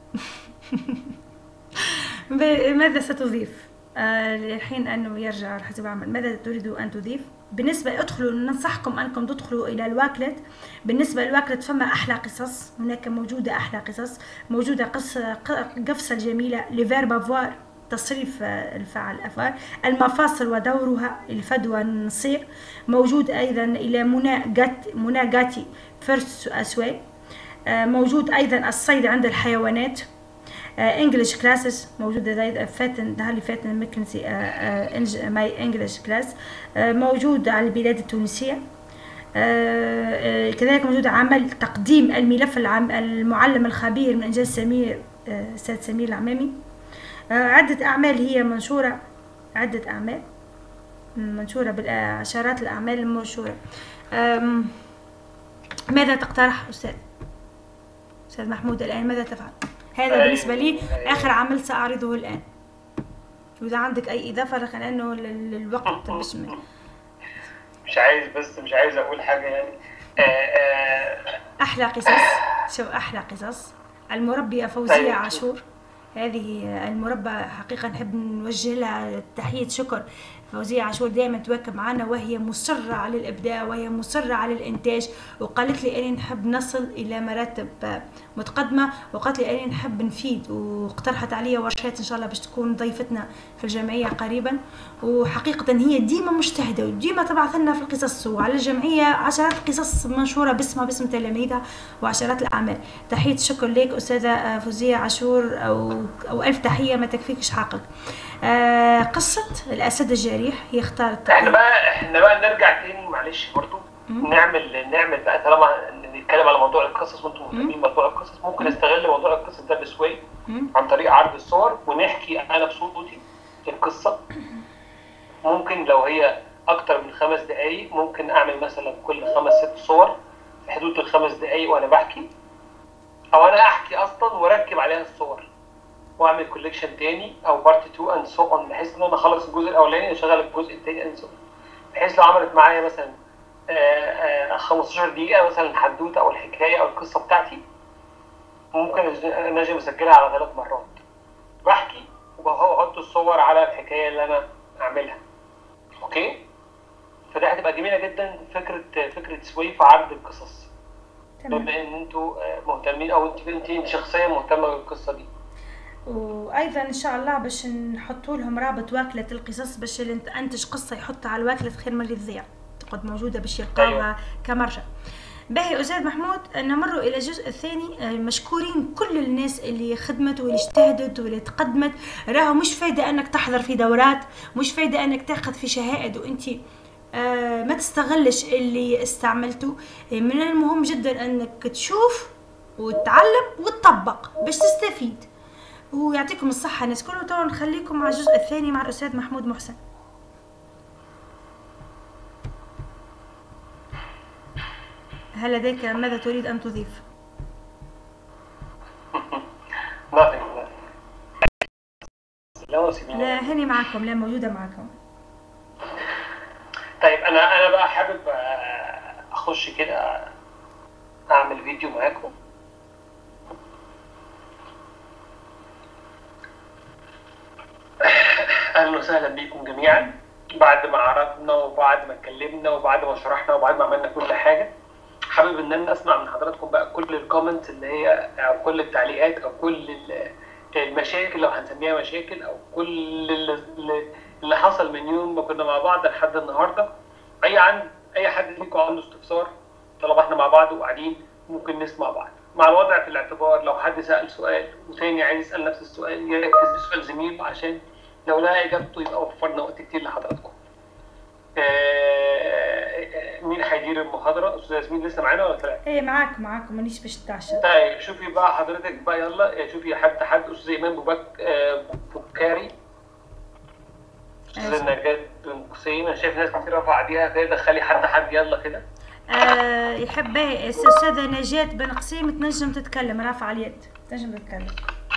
[SPEAKER 1] ماذا ستضيف؟ آه الحين أنه يرجع الحاسوب عمل ماذا تريد أن تضيف؟ بالنسبة ادخلوا ننصحكم أنكم تدخلوا إلى الواكلت بالنسبة للواكلت فما أحلى قصص هناك موجودة أحلى قصص موجودة قصة قفصة جميلة لفيرب افوار تصريف الفعل الأفعال المفاصل ودورها الفدوى النصير موجود أيضا إلى منى جات منى جاتي فرس أسوي موجود أيضا الصيد عند الحيوانات انجلش كلاسز موجوده زي فاتن ده اللي فاتن ماكنسي ماي انجلش كلاس موجود على البلاد التونسيه كذلك موجود عمل تقديم الملف العام المعلم الخبير من انجاز سمير استاذ سمير العمامي عدة أعمال هي منشورة عدة أعمال منشورة بالعشرات الأعمال المنشورة ماذا تقترح أستاذ أستاذ محمود الآن ماذا تفعل هذا بالنسبة لي آخر عمل سأعرضه الآن وإذا عندك أي إضافة لكن لأنه الوقت مش
[SPEAKER 2] مش عايز بس مش عايز أقول حاجة يعني آآ آآ
[SPEAKER 1] أحلى قصص شو أحلى قصص المربية فوزية عاشور هذه المربى حقيقة نحب نوجه لها تحية شكر فوزية عاشور دائما تواكب معنا وهي مصرة على الإبداع وهي مصرة على الإنتاج وقالت لي أني نحب نصل إلى مراتب متقدمة وقالت لي أني نحب نفيد واقترحت علي ورشات إن شاء الله باش تكون ضيفتنا في الجمعية قريبا وحقيقة هي ديما مجتهدة وديما تبعث لنا في القصص وعلى الجمعية عشرات قصص منشورة باسمها باسم تلاميذها وعشرات الأعمال تحية شكر لك أستاذة فوزية عاشور أو, أو ألف تحية ما تكفيكش حقك آه قصة الأسد الجريح هي اختارت
[SPEAKER 2] احنا بقى احنا بقى نرجع تاني معلش برضو نعمل نعمل بقى طالما نتكلم على موضوع القصص وانتم مهتمين بموضوع القصص ممكن استغل موضوع القصص ده بسوي عن طريق عرض الصور ونحكي انا بصوتي القصه ممكن لو هي اكتر من خمس دقايق ممكن اعمل مثلا كل خمس ست صور في حدود الخمس دقايق وانا بحكي او انا احكي اصلا واركب عليها الصور واعمل كوليكشن تاني او بارت 2 اند سو اون بحيث ان انا اخلص الجزء الاولاني اشغل الجزء التاني اند سو بحيث لو عملت معايا مثلا آآ آآ 15 دقيقه مثلا الحدوته او الحكايه او القصه بتاعتي ممكن انا اجي مسجلها على ثلاث مرات بحكي وبحط الصور على الحكايه اللي انا اعملها اوكي فده هتبقى جميله جدا فكره فكره سوي في عرض القصص بما ان انتوا مهتمين او انت انت شخصيا مهتمه بالقصه دي
[SPEAKER 1] وايضا ان شاء الله باش نحطوا لهم رابط واكله القصص باش اللي انتج قصه يحطها على الواكله خير من اللي تضيع تقعد موجوده باش يلقاوها أيوة. كمرجع باهي استاذ محمود نمر الى الجزء الثاني مشكورين كل الناس اللي خدمت واللي اجتهدت واللي تقدمت راهو مش فايده انك تحضر في دورات مش فايده انك تاخذ في شهائد وانت آه ما تستغلش اللي استعملته من المهم جدا انك تشوف وتتعلم وتطبق باش تستفيد ويعطيكم الصحة الناس كله تو نخليكم مع الجزء الثاني مع الأستاذ محمود محسن هل لديك ماذا تريد أن تضيف؟ لا هني معكم لا موجودة معكم
[SPEAKER 2] طيب أنا أنا بقى حابب أخش كده أعمل فيديو معاكم اهلا وسهلا بيكم جميعا بعد ما عرضنا وبعد ما اتكلمنا وبعد ما شرحنا وبعد ما عملنا كل حاجه حابب ان انا اسمع من حضراتكم بقى كل الكومنتس اللي هي او كل التعليقات او كل المشاكل لو هنسميها مشاكل او كل اللي حصل من يوم ما كنا مع بعض لحد النهارده اي عن اي حد فيكم عنده استفسار طالما احنا مع بعض وقاعدين ممكن نسمع بعض مع الوضع في الاعتبار لو حد سأل سؤال وتاني عايز يسأل نفس السؤال يركز في سؤال زميله عشان لو لقى اجابته يبقى وفرنا وقت كتير لحضراتكم. آه آه، مين هيدير المحاضره استاذ ياسمين لسه معانا ولا طلعت
[SPEAKER 1] ايه معاك معاك مانيش باش تعشى
[SPEAKER 2] طيب شوفي بقى حضرتك بقى يلا شوفي حد حد استاذ ايمان بوبك آه، بوكاري استاذ نجاة بن قصيم انا شايف ناس كتير رافعه ايديها كده دخلي حد حد يلا كده
[SPEAKER 1] آه يحب باهي استاذه نجاة بن قسيم تنجم تتكلم رافعه اليد تنجم تتكلم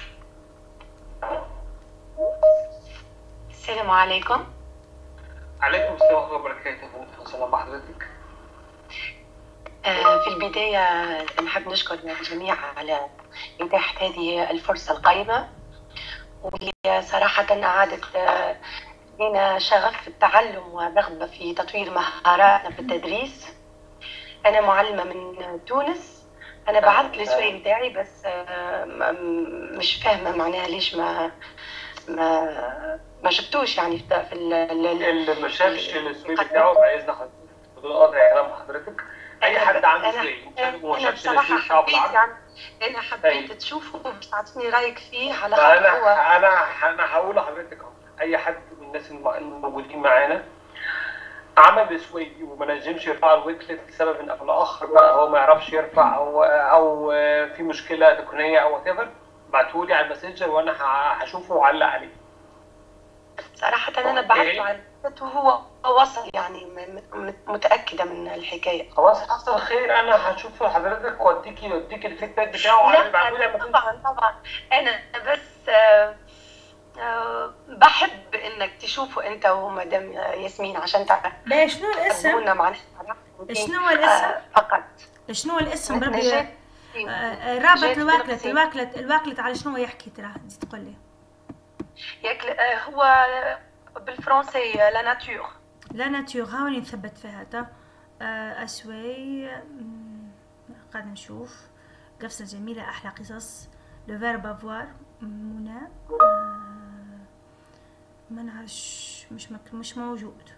[SPEAKER 11] السلام عليكم
[SPEAKER 2] عليكم السلام ورحمه الله وبركاته اهلا وسهلا بحضرتك
[SPEAKER 11] آه، في البداية نحب نشكر الجميع على إتاحة هذه الفرصة القيمة واللي صراحة أعادت آه، لنا شغف في التعلم ورغبة في تطوير مهاراتنا في التدريس أنا معلمة من تونس أنا بعثت السؤال بتاعي بس آه، م- مش فاهمة معناها ليش ما ما ما جبتوش يعني في في ال- ال- ال-
[SPEAKER 2] اللي ما شافش السويد بتاعه بعايزنا حضرتك بدون قطع كلام حضرتك اي حد عنده
[SPEAKER 11] أنا-
[SPEAKER 2] سويد وما
[SPEAKER 11] أنا
[SPEAKER 2] شافش
[SPEAKER 11] بصراحة
[SPEAKER 2] السويد بتاعه
[SPEAKER 11] حبيت
[SPEAKER 2] بالعربي
[SPEAKER 11] يعني أنا حبيت تشوفه باش تعطيني رأيك فيه على خاطر
[SPEAKER 2] فانا
[SPEAKER 11] هو
[SPEAKER 2] انا انا هقول لحضرتك اهو اي حد من الناس الم- الموجودين معانا عمل سويدي وما نجمش يرفع الويكلت لسبب ان او لاخر بقى هو ما يعرفش يرفع او او في مشكله تقنيه او وات ايفر ابعتوا لي على الماسنجر وانا ه- هشوفه واعلق عليه
[SPEAKER 11] صراحة أنا بعثته على النت وهو وصل يعني م- م- متأكدة من الحكاية
[SPEAKER 2] خلاص حصل خير انا هشوف حضرتك واديكي واديكي الفيدباك بتاعه
[SPEAKER 11] لا
[SPEAKER 2] ابعتوا لي
[SPEAKER 11] أنا طبعا طبعا أنا بس آه، آه، بحب إنك تشوفه أنت ومدام ياسمين عشان تعرف
[SPEAKER 1] باهي شنو الاسم؟
[SPEAKER 11] تقولنا معناها
[SPEAKER 1] شنو هو الاسم؟
[SPEAKER 11] آه، فقط
[SPEAKER 1] شنو الاسم بربي
[SPEAKER 11] نجاة
[SPEAKER 1] آه، آه، رابط
[SPEAKER 11] نجاة
[SPEAKER 1] الواكلت
[SPEAKER 11] بنقسم.
[SPEAKER 1] الواكلت الواكلت على شنو يحكي ترى نسيت تقول لي
[SPEAKER 11] ياكل آه، هو بالفرنسي لا ناتور
[SPEAKER 1] لا ناتيور هاوني نثبت فيها تا آه، أسوي مم، قاعدة نشوف قفزة جميلة أحلى قصص لو فيرب افوار منى آه، ما نعرفش مش مك... مش موجود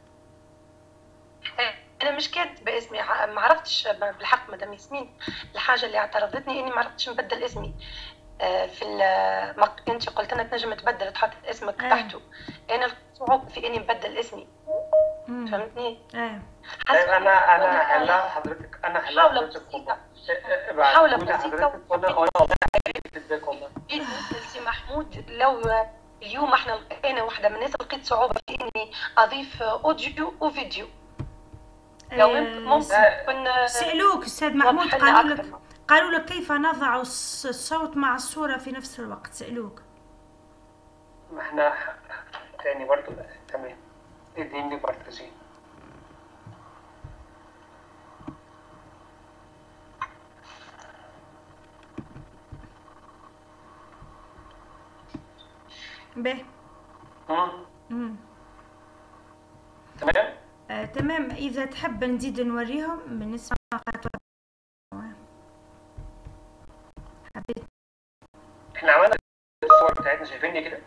[SPEAKER 11] انا مش كاتبه اسمي ع- ما عرفتش بالحق مدام ياسمين الحاجه اللي اعترضتني اني ما عرفتش نبدل اسمي آه، في ال- ما انت قلت لنا تنجم تبدل تحط اسمك تحته انا صعوبه في اني نبدل اسمي فهمتني
[SPEAKER 1] ايه
[SPEAKER 2] طيب انا انا هحلها حضرتك انا هحلها
[SPEAKER 11] محاولة
[SPEAKER 2] حضرتك والله
[SPEAKER 11] محاولة
[SPEAKER 2] ابعتوا لي
[SPEAKER 11] بسيطة.
[SPEAKER 2] حضرتك وانا وانا والله عايز الفيدباك والله
[SPEAKER 11] إيه سي محمود لو اليوم احنا انا واحده من الناس لقيت صعوبه في اني اضيف اوديو وفيديو لو
[SPEAKER 1] آه،
[SPEAKER 11] ممكن كنا
[SPEAKER 1] سألوك أستاذ محمود
[SPEAKER 11] وضح لنا
[SPEAKER 1] قالوا
[SPEAKER 11] أكثر.
[SPEAKER 1] لك قالوا لك كيف نضع الص- الصوت مع الصورة في نفس الوقت سألوك
[SPEAKER 2] ما احنا ح- تاني برضو تمام اديني بارتزين
[SPEAKER 1] به
[SPEAKER 2] مم.
[SPEAKER 1] مم.
[SPEAKER 2] تمام
[SPEAKER 1] آه، تمام إذا تحب نزيد نوريهم بالنسبة حبيت
[SPEAKER 2] احنا عملنا الصور بتاعتنا شايفيني كده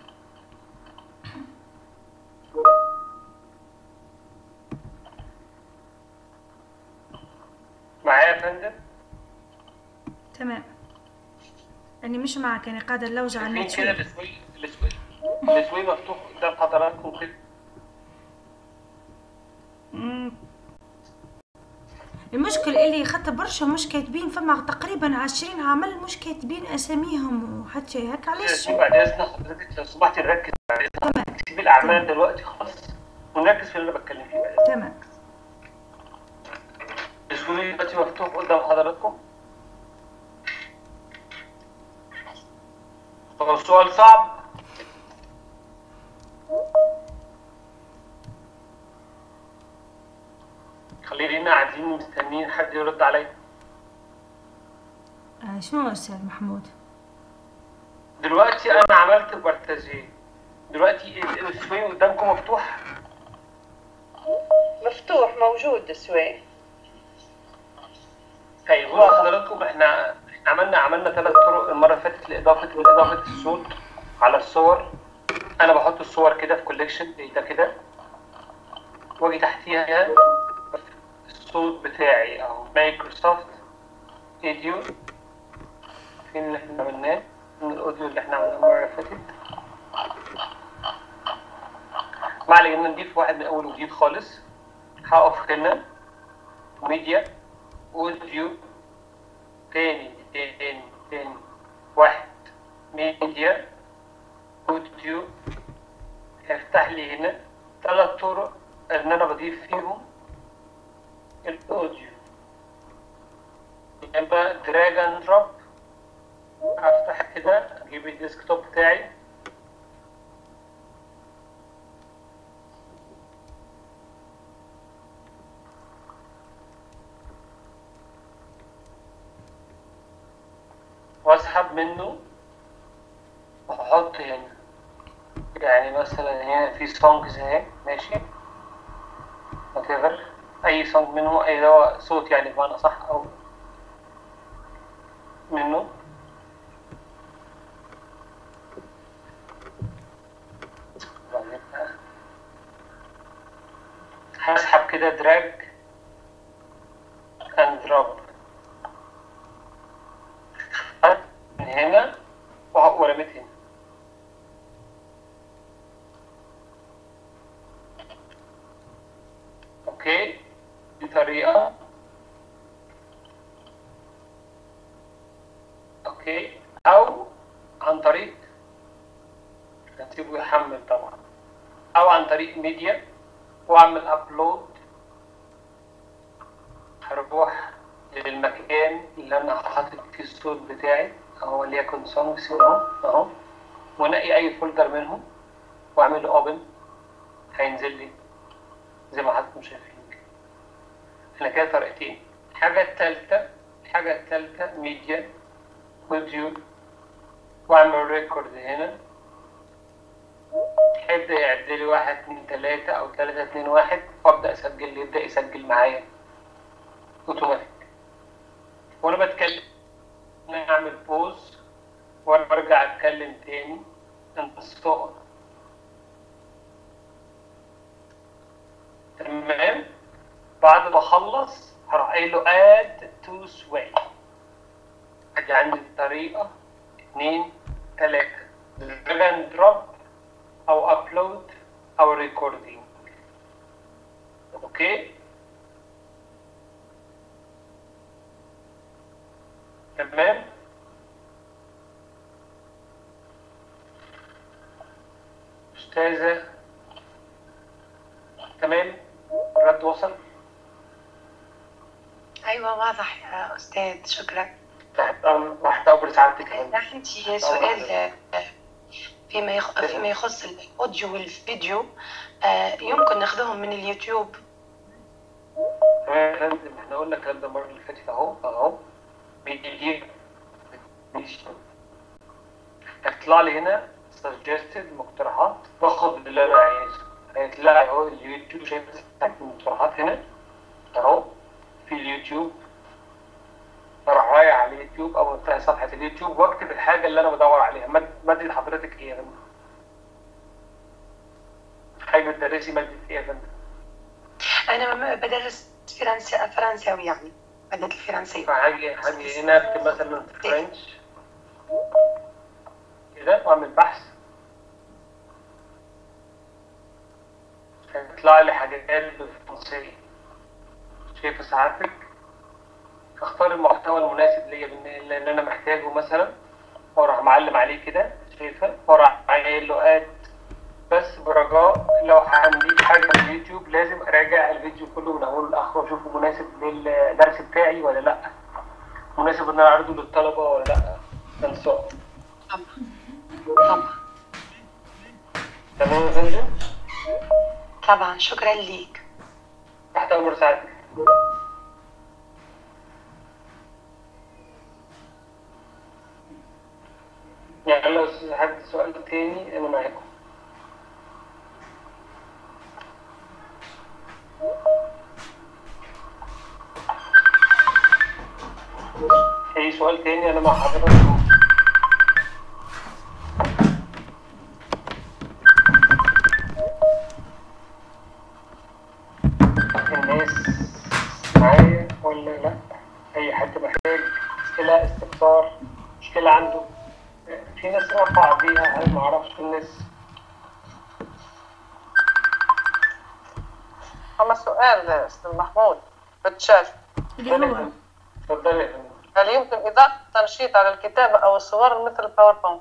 [SPEAKER 2] معايا يا فندم
[SPEAKER 1] تمام أني مش معك أنا قاعدة اللوجة على النت
[SPEAKER 2] شايفين كده الاسوي الاسوي الاسوي مفتوح قدام حضراتكم كده
[SPEAKER 1] مم. المشكل اللي خدت برشا مش كاتبين فما تقريبا عشرين عمل مش كاتبين اساميهم وحتى هيك علاش
[SPEAKER 2] بعد اذن حضرتك لو سمحتي نركز بعد اذنك سيب الاعمال دلوقتي خالص ونركز في اللي انا بتكلم فيه بعد
[SPEAKER 1] تمام
[SPEAKER 2] الاسوي دلوقتي مفتوح قدام حضراتكم هو السؤال صعب خلينا قاعدين مستنيين حد يرد عليا
[SPEAKER 1] آه شنو استاذ محمود
[SPEAKER 2] دلوقتي انا عملت بارتاجيه دلوقتي السوي قدامكم مفتوح
[SPEAKER 12] مفتوح موجود السوي
[SPEAKER 2] طيب هو حضراتكم احنا احنا عملنا عملنا ثلاث طرق المره اللي فاتت لاضافه لاضافه الصوت على الصور انا بحط الصور كده في كوليكشن زي ده كده واجي تحتيها الصوت بتاعي اهو مايكروسوفت فيديو فين اللي احنا عملناه من الاوديو اللي احنا عملناه المره اللي فاتت ما علينا نضيف واحد من اول وجديد خالص هقف هنا ميديا اوديو تاني تاني تاني واحد ميديا اوديو هيفتح لي هنا ثلاث طرق ان انا بضيف فيهم الاوديو يبقى دراج اند دروب افتح كده اجيب الديسكتوب بتاعي واسحب منه واحط هنا يعني مثلا هنا في سونجز اهي ماشي whatever اي سونج منه اي دواء صوت يعني بمعنى صح او منه وبعدين هسحب كده دراج اند دروب من هنا ورميت هنا اوكي دي طريقة اوكي او عن طريق هنسيبه يحمل طبعا او عن طريق ميديا واعمل ابلود هروح للمكان اللي انا حاطط فيه الصوت بتاعي اهو وليكن سونجز اهو اهو وانقي اي فولدر منهم واعمل له اوبن هينزل لي زي ما حضراتكم شايفين كده احنا كده طريقتين الحاجة التالتة الحاجة التالتة ميديا اوديو واعمل ريكورد هنا هيبدأ يعد لي واحد اتنين تلاتة أو تلاتة اتنين واحد وأبدأ أسجل يبدأ يسجل معايا أوتوماتيك وأنا بتكلم نعمل بوز وأنا برجع أتكلم تاني انتصار تمام بعد ما أخلص هروح قايل له add to sway أدي عندي طريقة اتنين تلاتة drag and drop او ابلود او ريكوردينج اوكي تمام استاذة تمام الرد وصل
[SPEAKER 11] ايوه واضح يا استاذ شكرا
[SPEAKER 2] تحت أمر تحت أمر سعادتك
[SPEAKER 11] عندي سؤال آه، فيما يخ... فيما يخص الاوديو والفيديو آه، يمكن ناخذهم من اليوتيوب
[SPEAKER 2] تمام يا فندم احنا قلنا الكلام ده المرة اللي فاتت اهو اهو بيجي هيطلع لي هنا suggested مقترحات باخد اللي انا عايزه هيطلع لي اهو اليوتيوب شايف المقترحات هنا اهو في اليوتيوب اروح رايح على اليوتيوب او افتح صفحة اليوتيوب واكتب الحاجة اللي انا بدور عليها ماد- مادة حضرتك ايه يا فندم؟ حاجة بتدرسي مادة ايه يا فندم؟
[SPEAKER 11] انا م- بدرس فرنسا فرنساوي يعني مادة الفرنسية
[SPEAKER 2] حاجة حاجة هنا اكتب مثلا فرنش كده واعمل بحث هيطلع لي حاجات بالفرنسية شايف سعادتك اختار المحتوى المناسب ليا بالن- اللي انا محتاجه مثلا واروح معلم عليه كده شايفه واروح قايل له اد بس برجاء لو هنجيب حاجه من اليوتيوب لازم اراجع الفيديو كله من اوله لاخره واشوفه مناسب للدرس بتاعي ولا لا مناسب ان انا اعرضه للطلبه ولا لا كان سؤال
[SPEAKER 11] طبعا
[SPEAKER 2] تمام يا فندم
[SPEAKER 11] طبعا شكرا ليك
[SPEAKER 2] تحت امر سعادتك يعني لو حد سؤال تاني انا معاكم اي سؤال تاني انا مع حضرتك الناس معايا ولا لا اي حد محتاج اسئله استفسار مشكله عنده في ناس رفع بيها انا ما اعرفش الناس
[SPEAKER 4] أما سؤال أستاذ محمود في الشات
[SPEAKER 1] اللي هو
[SPEAKER 2] تفضلي
[SPEAKER 4] هل يمكن إضافة تنشيط على الكتابة أو الصور مثل الباوربوينت؟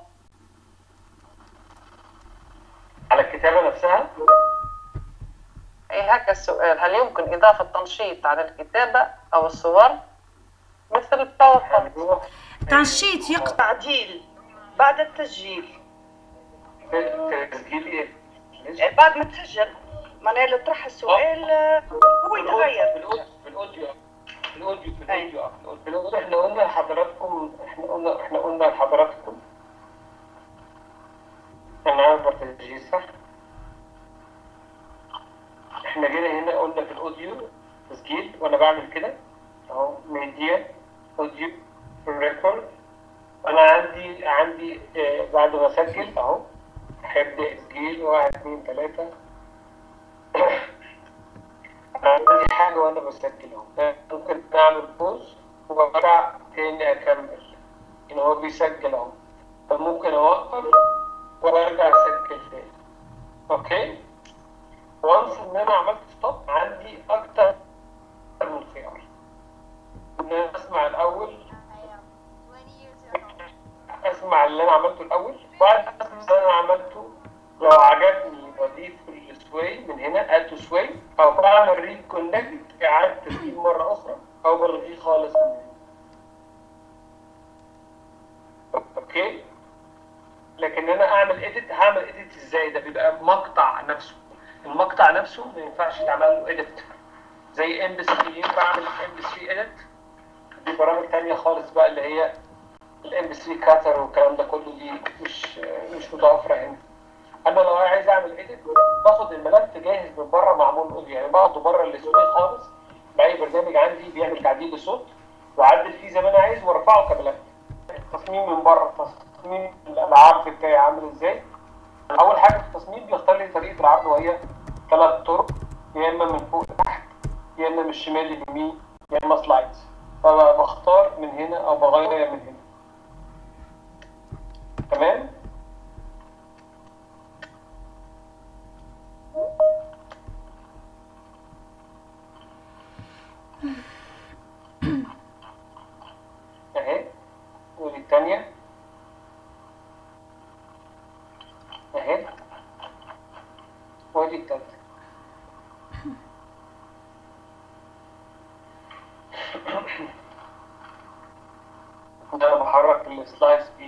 [SPEAKER 2] على الكتابة نفسها؟
[SPEAKER 4] أي هكا السؤال هل يمكن إضافة تنشيط على الكتابة أو الصور مثل الباوربوينت؟
[SPEAKER 1] تنشيط يقطع
[SPEAKER 12] تعديل بعد التسجيل
[SPEAKER 2] تسجيل ايه؟
[SPEAKER 12] بعد ما تسجل معناها لو طرح السؤال آه، هو يتغير
[SPEAKER 2] في الاوديو في الاوديو في الاوديو في الاوديو احنا قلنا لحضراتكم احنا قلنا احنا قلنا لحضراتكم انا عارف تسجيل صح؟ احنا جينا هنا قلنا في الاوديو تسجيل وانا بعمل كده اهو ميديا اوديو ريكورد انا عندي عندي آه، بعد ما اسجل اهو هيبدا تسجيل واحد اتنين تلاته عندي حاجه وانا بسجل اهو ممكن اعمل بوز وارجع تاني اكمل ان هو بيسجل اهو فممكن اوقف وارجع اسجل تاني اوكي وانس ان انا عملت ستوب عندي اكتر من خيار ان انا اسمع الاول اسمع اللي انا عملته الاول بعد ما اسمع اللي انا عملته لو عجبني بضيف السواي من هنا اد سواي او بعمل ريكونكت اعاده تسجيل مره اخرى او بلغيه خالص من هنا اوكي لكن انا اعمل اديت هعمل اديت ازاي ده بيبقى مقطع نفسه المقطع نفسه ما ينفعش يتعمل له اديت زي ام بي 3 ينفع اعمل ام بي 3 اديت دي برامج تانية خالص بقى اللي هي الام بي 3 كاتر والكلام ده كله دي مش مش متوفره هنا انا لو عايز اعمل اديت باخد الملف جاهز من بره معمول اوديو يعني باخده بره الاستوديو خالص باي برنامج عندي بيعمل تعديل للصوت واعدل فيه زي ما انا عايز وارفعه كملف التصميم من بره تصميم العرض بتاعي عامل ازاي اول حاجه في التصميم بيختار لي طريقه العرض وهي ثلاث طرق يا اما من فوق لتحت يا اما من الشمال لليمين يا اما سلايدز فبختار من هنا او بغير من هنا تمام اهي ودي التانية اهي ودي التالتة ده انا بحرك السلايدز بيه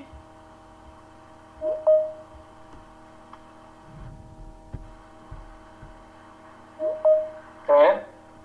[SPEAKER 2] تمام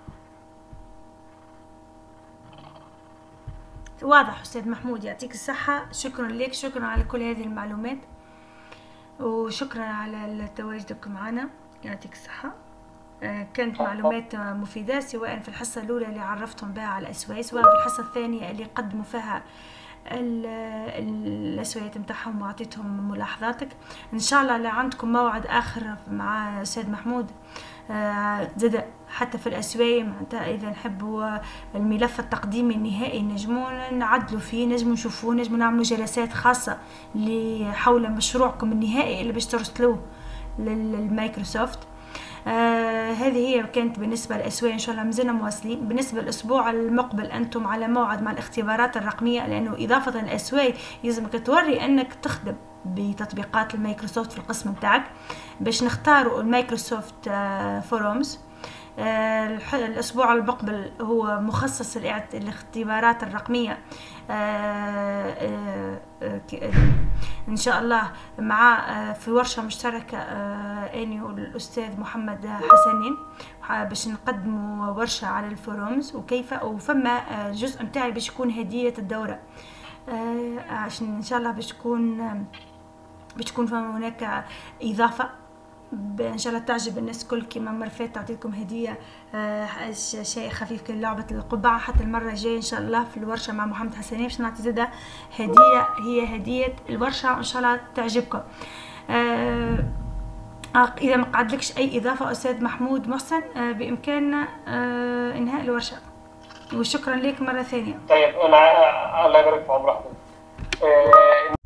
[SPEAKER 1] واضح أستاذ محمود يعطيك الصحة شكرا لك شكرا على كل هذه المعلومات وشكرا على تواجدك معنا يعطيك الصحة آه، كانت معلومات مفيدة سواء في الحصة الأولى اللي عرفتهم بها على الأسواق سواء في الحصة الثانية اللي قدموا فيها ال- الأسويات متاعهم وعطيتهم ملاحظاتك إن شاء الله لا عندكم موعد آخر مع أستاذ محمود آه، زاد حتى في الأسواق معناتها إذا نحبوا الملف التقديمي النهائي نجموا نعدلوا فيه نجموا نشوفوه نجموا نعملوا جلسات خاصة اللي حول مشروعكم النهائي اللي باش ترسلوه لل- للمايكروسوفت آه هذه هي كانت بالنسبة للأسواق إن شاء الله مازلنا مواصلين بالنسبة للأسبوع المقبل أنتم على موعد مع الاختبارات الرقمية لأنه إضافة للأسواق يلزمك توري أنك تخدم بتطبيقات المايكروسوفت في القسم بتاعك باش نختاروا المايكروسوفت آه فورومز آه، الح- الأسبوع المقبل هو مخصص للاختبارات الرقمية آه، آه، آه، ك- إن شاء الله مع آه، في ورشة مشتركة آه، أني والأستاذ محمد حسنين ح- باش نقدموا ورشة على الفورومز وكيف وفما آه، جزء متاعي باش يكون هدية الدورة آه، عشان إن شاء الله باش تكون آه، باش تكون فما هناك إضافة ب- ان شاء الله تعجب الناس الكل كيما المره فاتت تعطيكم هديه آه، ش- شيء خفيف كلعبه القبعه حتى المره الجايه ان شاء الله في الورشه مع محمد حسنين باش نعطي زاده هديه هي هديه الورشه ان شاء الله تعجبكم آه، آه، اذا ما قعدلكش اي اضافه استاذ محمود محسن آه، بامكاننا آه، انهاء الورشه وشكرا لك مره ثانيه
[SPEAKER 2] طيب انا الله يبارك في عمر حضرتك آه،